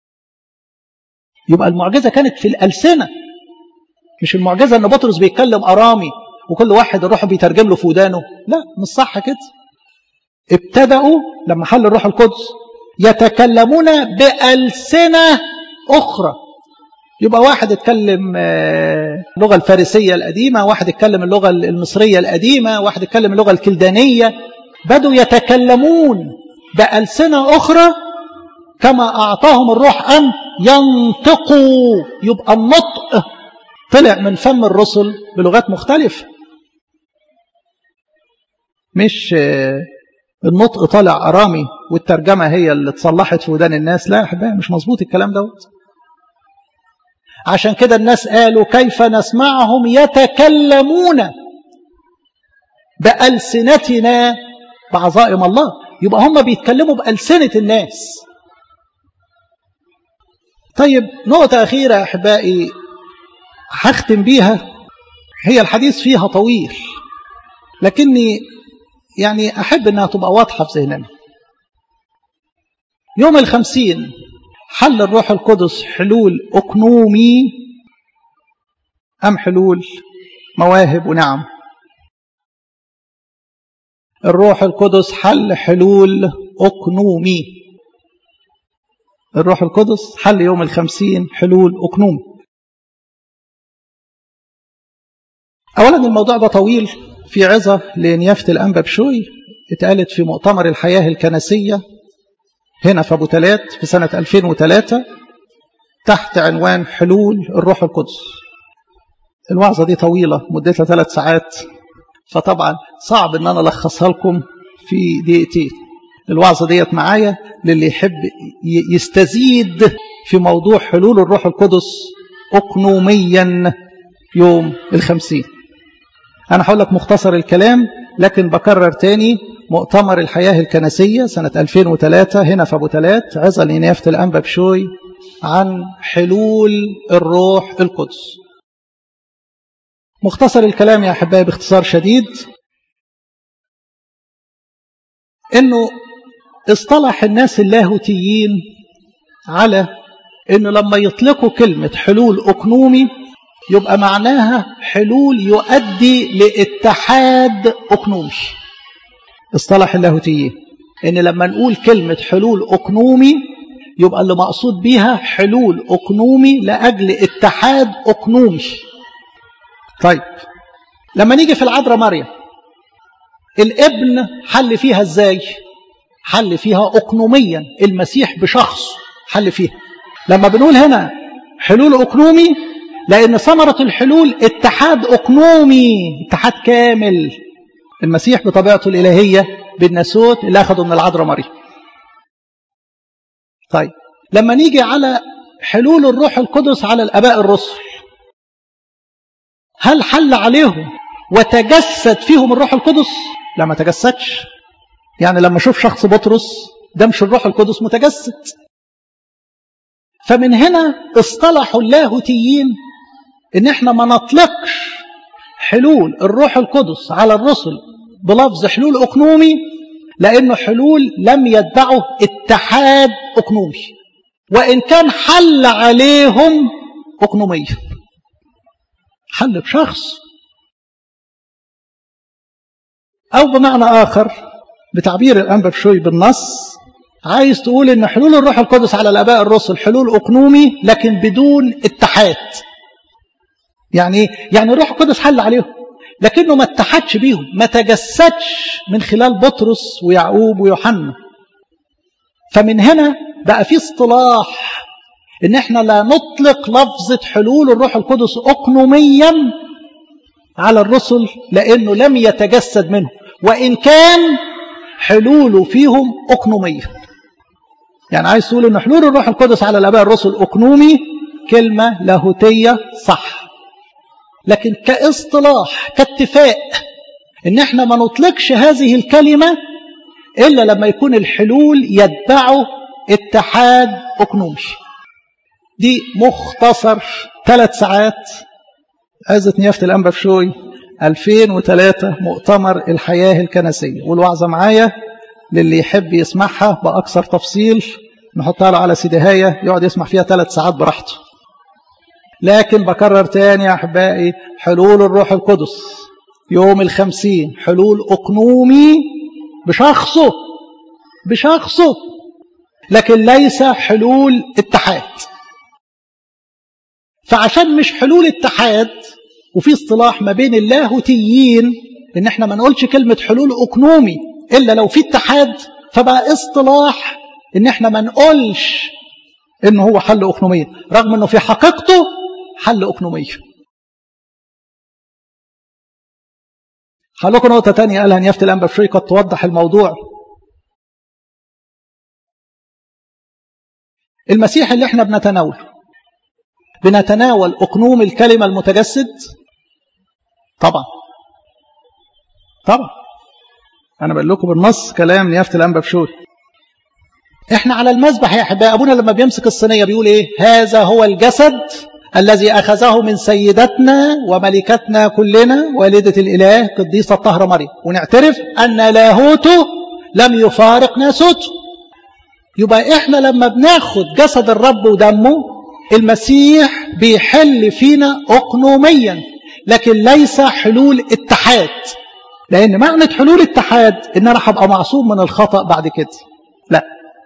يبقى المعجزة كانت في الألسنة مش المعجزة أن بطرس بيتكلم أرامي وكل واحد الروح بيترجم له في ودانه لا مش صح كده ابتدأوا لما حل الروح القدس يتكلمون بألسنة أخرى يبقى واحد اتكلم اللغة الفارسية القديمة واحد اتكلم اللغة المصرية القديمة واحد اتكلم اللغة الكلدانية بدوا يتكلمون بألسنة أخرى كما أعطاهم الروح أن ينطقوا يبقى النطق طلع من فم الرسل بلغات مختلفة مش النطق طالع أرامي والترجمة هي اللي اتصلحت في ودان الناس لا يا أحبائي مش مظبوط الكلام دوت عشان كده الناس قالوا كيف نسمعهم يتكلمون بألسنتنا بعظائم الله يبقى هم بيتكلموا بألسنة الناس طيب نقطة أخيرة يا أحبائي هختم بيها هي الحديث فيها طويل لكني يعني أحب أنها تبقى واضحة في ذهننا يوم الخمسين حل الروح القدس حلول أقنومي أم حلول مواهب ونعم الروح القدس حل حلول أقنومي الروح القدس حل يوم الخمسين حلول أقنوم أولا الموضوع ده طويل في عظة لنيافة الأنبا بشوي اتقالت في مؤتمر الحياة الكنسية هنا في أبو تلات في سنة 2003 تحت عنوان حلول الروح القدس الوعظة دي طويلة مدتها ثلاث ساعات فطبعا صعب ان انا الخصها لكم في دقيقتين الوعظة ديت معايا للي يحب يستزيد في موضوع حلول الروح القدس أقنوميا يوم الخمسين أنا هقول لك مختصر الكلام لكن بكرر تاني مؤتمر الحياة الكنسية سنة 2003 هنا في أبو تلات عظة لنيافة الأنبا بشوي عن حلول الروح القدس مختصر الكلام يا أحبائي باختصار شديد أنه اصطلح الناس اللاهوتيين على أنه لما يطلقوا كلمة حلول أقنومي يبقى معناها حلول يؤدي لاتحاد أقنومي اصطلح اللاهوتيين ان لما نقول كلمة حلول أقنومي يبقى اللي مقصود بيها حلول أقنومي لأجل اتحاد أقنومي طيب لما نيجي في العذراء مريم الابن حل فيها ازاي حل فيها أقنوميا المسيح بشخص حل فيها لما بنقول هنا حلول أقنومي لأن ثمرة الحلول اتحاد أقنومي اتحاد كامل المسيح بطبيعته الإلهية بالناسوت اللي أخده من العذراء مريم طيب لما نيجي على حلول الروح القدس على الأباء الرسل هل حل عليهم وتجسد فيهم الروح القدس لا ما تجسدش يعني لما اشوف شخص بطرس ده مش الروح القدس متجسد فمن هنا اصطلحوا اللاهوتيين ان احنا ما نطلقش حلول الروح القدس على الرسل بلفظ حلول اقنومي لانه حلول لم يتبعه اتحاد اقنومي وان كان حل عليهم اقنوميا حل بشخص او بمعنى اخر بتعبير الانبا بشوي بالنص عايز تقول ان حلول الروح القدس على الاباء الرسل حلول اقنومي لكن بدون اتحاد يعني يعني الروح القدس حل عليهم لكنه ما اتحدش بيهم ما تجسدش من خلال بطرس ويعقوب ويوحنا فمن هنا بقى في اصطلاح ان احنا لا نطلق لفظة حلول الروح القدس اقنوميا على الرسل لانه لم يتجسد منه وان كان حلوله فيهم اقنومية يعني عايز تقول ان حلول الروح القدس على الاباء الرسل اقنومي كلمة لاهوتية صح لكن كاصطلاح كاتفاق ان احنا ما نطلقش هذه الكلمة الا لما يكون الحلول يتبعه اتحاد اقنومي دي مختصر ثلاث ساعات عزة نيافة الأنبا بشوي 2003 مؤتمر الحياة الكنسية والوعظة معايا للي يحب يسمعها بأكثر تفصيل نحطها له على سيدهاية يقعد يسمع فيها ثلاث ساعات براحته لكن بكرر تاني يا أحبائي حلول الروح القدس يوم الخمسين حلول أقنومي بشخصه بشخصه لكن ليس حلول اتحاد فعشان مش حلول اتحاد وفي اصطلاح ما بين اللاهوتيين ان احنا ما نقولش كلمة حلول اقنومي الا لو في اتحاد فبقى اصطلاح ان احنا ما نقولش انه هو حل اقنومي رغم انه في حقيقته حل اقنومي هقول لكم نقطة تانية قالها نيافة الأنبا بشوي قد توضح الموضوع المسيح اللي احنا بنتناوله بنتناول أقنوم الكلمة المتجسد طبعا طبعا أنا بقول لكم بالنص كلام نيافة الأنبا بشوي احنا على المذبح يا أحباء أبونا لما بيمسك الصينية بيقول إيه هذا هو الجسد الذي أخذه من سيدتنا وملكتنا كلنا والدة الإله قديسة الطهرة مريم ونعترف أن لاهوته لم يفارق ناسوته يبقى إحنا لما بناخد جسد الرب ودمه المسيح بيحل فينا أقنوميا لكن ليس حلول اتحاد لأن معنى حلول اتحاد إن أنا هبقى معصوم من الخطأ بعد كده لا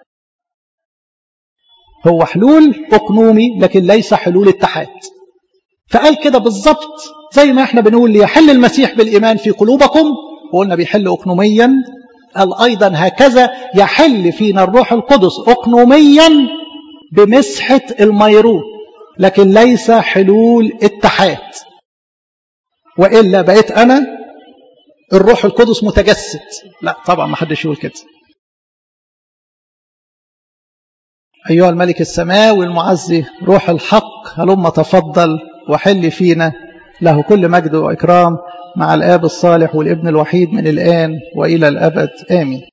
هو حلول أقنومي لكن ليس حلول اتحاد فقال كده بالظبط زي ما احنا بنقول ليحل المسيح بالإيمان في قلوبكم وقلنا بيحل أقنوميا قال أيضا هكذا يحل فينا الروح القدس أقنوميا بمسحة الميرون لكن ليس حلول اتحاد وإلا بقيت أنا الروح القدس متجسد لا طبعا ما حدش يقول كده أيها الملك السماوي المعزي روح الحق هلما تفضل وحل فينا له كل مجد وإكرام مع الآب الصالح والابن الوحيد من الآن وإلى الأبد آمين